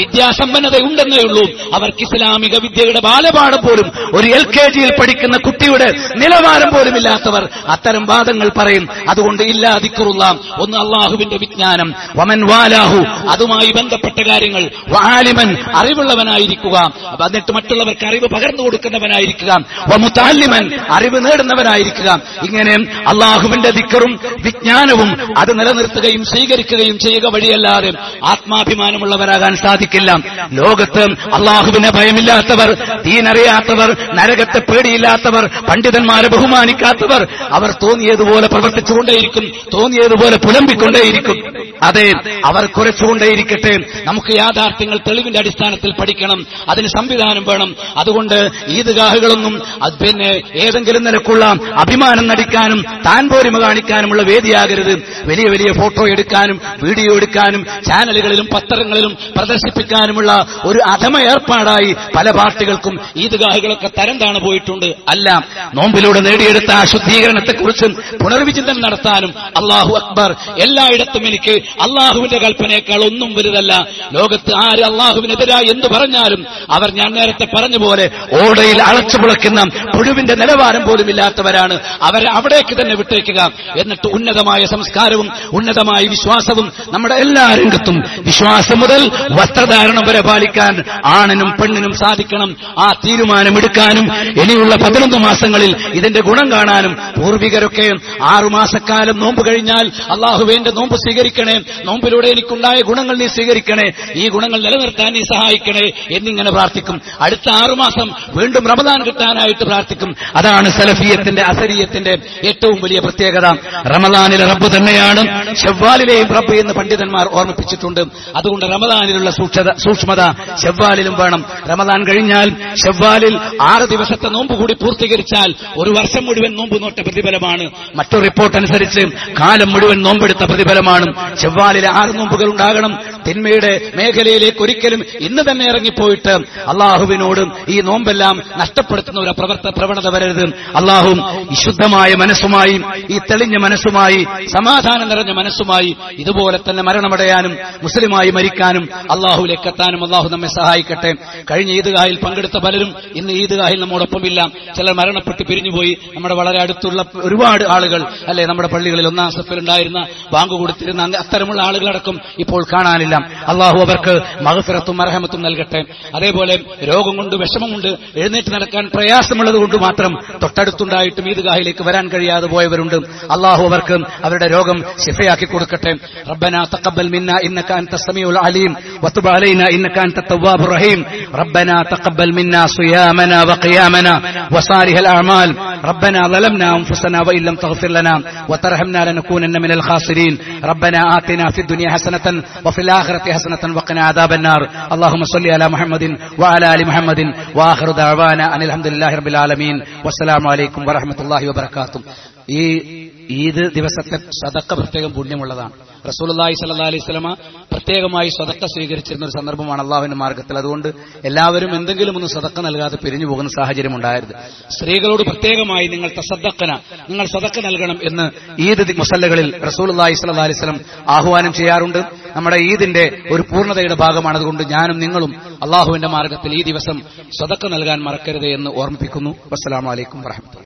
വിദ്യാസമ്പന്നത ഉണ്ടെന്നേ ഉള്ളൂ അവർക്ക് ഇസ്ലാമിക വിദ്യയുടെ ബാലപാഠം പോലും ഒരു എൽ കെ ജിയിൽ പഠിക്കുന്ന കുട്ടിയുടെ നിലവാരം പോലും ഇല്ലാത്തവർ അത്തരം വാദങ്ങൾ പറയും അതുകൊണ്ട് ഇല്ലാതിക്കുറുള്ള ഒന്ന് അള്ളാഹുവിന്റെ വിജ്ഞാനം വമൻ വാലാഹു അതുമായി ബന്ധപ്പെട്ട കാര്യങ്ങൾ വാലിമൻ അറിവുള്ളവനായിരിക്കുക അപ്പൊ എന്നിട്ട് മറ്റുള്ളവർക്ക് അറിവ് പകർന്നു കൊടുക്കുന്നവനായിരിക്കുക വമുത്താലിമൻ അറിവ് നേടുന്നവനായിരിക്കുക ഇങ്ങനെ അള്ളാഹുവിന്റെ ദിക്കറും വിജ്ഞാനവും അത് നിലനിർത്തുകയും സ്വീകരിക്കുകയും ചെയ്യുക വഴിയല്ലാതെ ആത്മാഭിമാനമുള്ളവരാകാൻ സാധിക്കില്ല ലോകത്ത് അള്ളാഹുവിനെ ഭയമില്ലാത്തവർ തീനറിയാത്തവർ നരകത്തെ പേടിയില്ലാത്തവർ പണ്ഡിതന്മാരെ ബഹുമാനിക്കാത്തവർ അവർ തോന്നിയതുപോലെ പ്രവർത്തിച്ചുകൊണ്ടേയിരിക്കും തോന്നിയതുപോലെ പുലമ്പിക്കൊണ്ടേയിരിക്കും അതെ അവർ കുറച്ചുകൊണ്ടേയിരിക്കട്ടെ നമുക്ക് യാഥാർത്ഥ്യങ്ങൾ തെളിവിന്റെ അടിസ്ഥാനത്തിൽ പഠിക്കണം അതിന് സംവിധാനം വേണം അതുകൊണ്ട് ഈദ്ഗാഹുകളൊന്നും അത് പിന്നെ ഏതെങ്കിലും നിലക്കുള്ള അഭിമാനം നടിക്കാനും താൻ പോരിമ കാണിക്കാനുമുള്ള വേദിയാകരുത് വലിയ വലിയ ഫോട്ടോ എടുക്കാനും വീഡിയോ എടുക്കാനും ചാനലുകളിലും പത്രങ്ങളിലും പ്രദർശിപ്പിക്കാനുമുള്ള ഒരു അധമ ഏർപ്പാടായി പല പാർട്ടികൾക്കും ഈദ്ഗാഹുകളൊക്കെ തരം താണു പോയിട്ടുണ്ട് അല്ല നോമ്പിലൂടെ നേടിയെടുത്ത ആ ശുദ്ധീകരണത്തെക്കുറിച്ചും പുനർവിചിന്തനം നടത്താനും അള്ളാഹു അക്ബർ എല്ലായിടത്തും എനിക്ക് അള്ളാഹുവിന്റെ കൽപ്പനയേക്കാൾ ഒന്നും വലുതല്ല ലോകത്ത് ആര് അള്ളാഹുവിനെതിരായി എന്ത് പറഞ്ഞാലും അവർ ഞാൻ നേരത്തെ പറഞ്ഞ പോലെ ഓടയിൽ അളച്ചു പുളയ്ക്കുന്ന പുഴുവിന്റെ നിലവാരം പോലും ഇല്ലാത്തവരാണ് അവരെ അവിടേക്ക് തന്നെ വിട്ടേക്കുക എന്നിട്ട് ഉന്നതമായ സംസ്കാരവും ഉന്നതമായ വിശ്വാസവും നമ്മുടെ എല്ലാ രംഗത്തും വിശ്വാസം മുതൽ വസ്ത്രധാരണം വരെ പാലിക്കാൻ ആണിനും പെണ്ണിനും സാധിക്കണം ആ തീരുമാനമെടുക്കാനും ഇനിയുള്ള പതിനൊന്ന് മാസങ്ങളിൽ ഇതിന്റെ ഗുണം കാണാനും പൂർവികരൊക്കെ ആറുമാസക്കാലം നോമ്പ് കഴിഞ്ഞാൽ അള്ളാഹുവേന്റെ നോമ്പ് സ്വീകരിക്കണേ നോമ്പിലൂടെ എനിക്കുണ്ടായ ഗുണങ്ങൾ നീ സ്വീകരിക്കണേ ഈ ഗുണങ്ങൾ നിലനിർത്താൻ നീ സഹായിക്കണേ എന്നിങ്ങനെ പ്രാർത്ഥിക്കും അടുത്ത ആറുമാസം വീണ്ടും റമദാൻ കിട്ടാനായിട്ട് പ്രാർത്ഥിക്കും അതാണ് സലഫിയത്തിന്റെ അസരീയത്തിന്റെ ഏറ്റവും വലിയ പ്രത്യേകത റമദാനിലെ റബ്ബ് തന്നെയാണ് ഷവ്വാലിലെയും റബ്ബ് എന്ന് പണ്ഡിതന്മാർ ഓർമ്മിപ്പിച്ചിട്ടുണ്ട് അതുകൊണ്ട് റമദാനിലുള്ള സൂക്ഷ്മത സൂക്ഷ്മത ഷവ്വാലിലും വേണം റമദാൻ കഴിഞ്ഞാൽ ഷവ്വാലിൽ ആറ് ദിവസത്തെ നോമ്പ് കൂടി പൂർത്തീകരിച്ചാൽ ഒരു വർഷം മുഴുവൻ നോമ്പ് നോട്ട പ്രതിഫലമാണ് മറ്റൊരു റിപ്പോർട്ട് അനുസരിച്ച് കാലം മുഴുവൻ നോമ്പെടുത്ത പ്രതിഫലമാണ് ഷവ്വാലിലെ ആറ് നോമ്പുകൾ ഉണ്ടാകണം തിന്മയുടെ മേഖലയിലേക്ക് ഒരിക്കലും ഇന്ന് തന്നെ ഇറങ്ങിപ്പോയിട്ട് അള്ളാഹുവിനോട് ഈ നോമ്പെല്ലാം നഷ്ടപ്പെടുത്തുന്ന ഒരു പ്രവർത്ത പ്രവണത വരരുത് അള്ളാഹും വിശുദ്ധമായ മനസ്സുമായി ഈ തെളിഞ്ഞ മനസ്സുമായി സമാധാനം നിറഞ്ഞ മനസ്സുമായി ഇതുപോലെ തന്നെ മരണമടയാനും മുസ്ലിമായി മരിക്കാനും അള്ളാഹുലേക്ക് എത്താനും അള്ളാഹു നമ്മെ സഹായിക്കട്ടെ കഴിഞ്ഞ ഈദ്ഗാഹിൽ പങ്കെടുത്ത പലരും ഇന്ന് ഈദ്ഗാഹിൽ നമ്മോടൊപ്പമില്ല ചിലർ മരണപ്പെട്ട് പിരിഞ്ഞുപോയി നമ്മുടെ വളരെ അടുത്തുള്ള ഒരുപാട് ആളുകൾ അല്ലെ നമ്മുടെ പള്ളികളിൽ ഒന്നാം സഫിലുണ്ടായിരുന്ന ബാങ്ക് കൊടുത്തിരുന്ന അങ്ങ് അത്തരമുള്ള ആളുകളടക്കം ഇപ്പോൾ കാണാനില്ല അള്ളാഹു അവർക്ക് മഹഫിറത്തും അർഹമത്തും നൽകട്ടെ അതേപോലെ രോഗം കൊണ്ട് വിഷമം കൊണ്ട് എഴുന്നേറ്റ് നടക്കാൻ പ്രയാസമുള്ളത് കൊണ്ട് മാത്രം തൊട്ടടുത്തുണ്ടായിട്ടും ഈദ്ഗാഹിലേക്ക് വരാൻ കഴിയാതെ പോയവരുണ്ട് അള്ളാഹു അവർക്ക് അവരുടെ രോഗം ശിഫയാക്കി കൊടുക്കട്ടെ റബ്ബന തഖബ്ബൽ മിന്ന ഇന്നക അൻത സമീഉൽ അലീം വതുബ് അലൈന ഇന്നക അൻത തവ്വാബുർ റഹീം റബ്ബന തഖബ്ബൽ മിന്ന صيامنا وقيامنا وصالح الأعمال ربنا ظلمنا أنفسنا وإن لم تغفر لنا وترحمنا لنكونن من الخاسرين ربنا آتنا في الدنيا حسنة وفي الآخرة حسنة وقنا عذاب النار اللهم صل على محمد وعلى آل محمد وآخر دعوانا أن الحمد لله رب العالمين والسلام عليكم ورحمة الله وبركاته ഈ ഈദ് ദിവസത്തെ സദക്ക പ്രത്യേകം പുണ്യമുള്ളതാണ് റസൂലി സല്ലാ അലൈഹി സ്വലമ പ്രത്യേകമായി സദക്ക സ്വീകരിച്ചിരുന്ന ഒരു സന്ദർഭമാണ് അള്ളാഹുവിന്റെ മാർഗത്തിൽ അതുകൊണ്ട് എല്ലാവരും എന്തെങ്കിലും ഒന്ന് സദക്ക നൽകാതെ പിരിഞ്ഞു പോകുന്ന സാഹചര്യം ഉണ്ടായിരുന്നു സ്ത്രീകളോട് പ്രത്യേകമായി നിങ്ങൾ തസദ്ദക്കന നിങ്ങൾ സദക്ക നൽകണം എന്ന് ഈദ് മുസല്ലകളിൽ റസൂലി സ്വല്ലാ അലൈഹി സ്വലം ആഹ്വാനം ചെയ്യാറുണ്ട് നമ്മുടെ ഈദിന്റെ ഒരു പൂർണ്ണതയുടെ ഭാഗമാണ് അതുകൊണ്ട് ഞാനും നിങ്ങളും അള്ളാഹുവിന്റെ മാർഗത്തിൽ ഈ ദിവസം സദക്ക നൽകാൻ മറക്കരുത് എന്ന് ഓർമ്മിപ്പിക്കുന്നു വസ്സലാമലൈക്കും വറഹമത്തുള്ള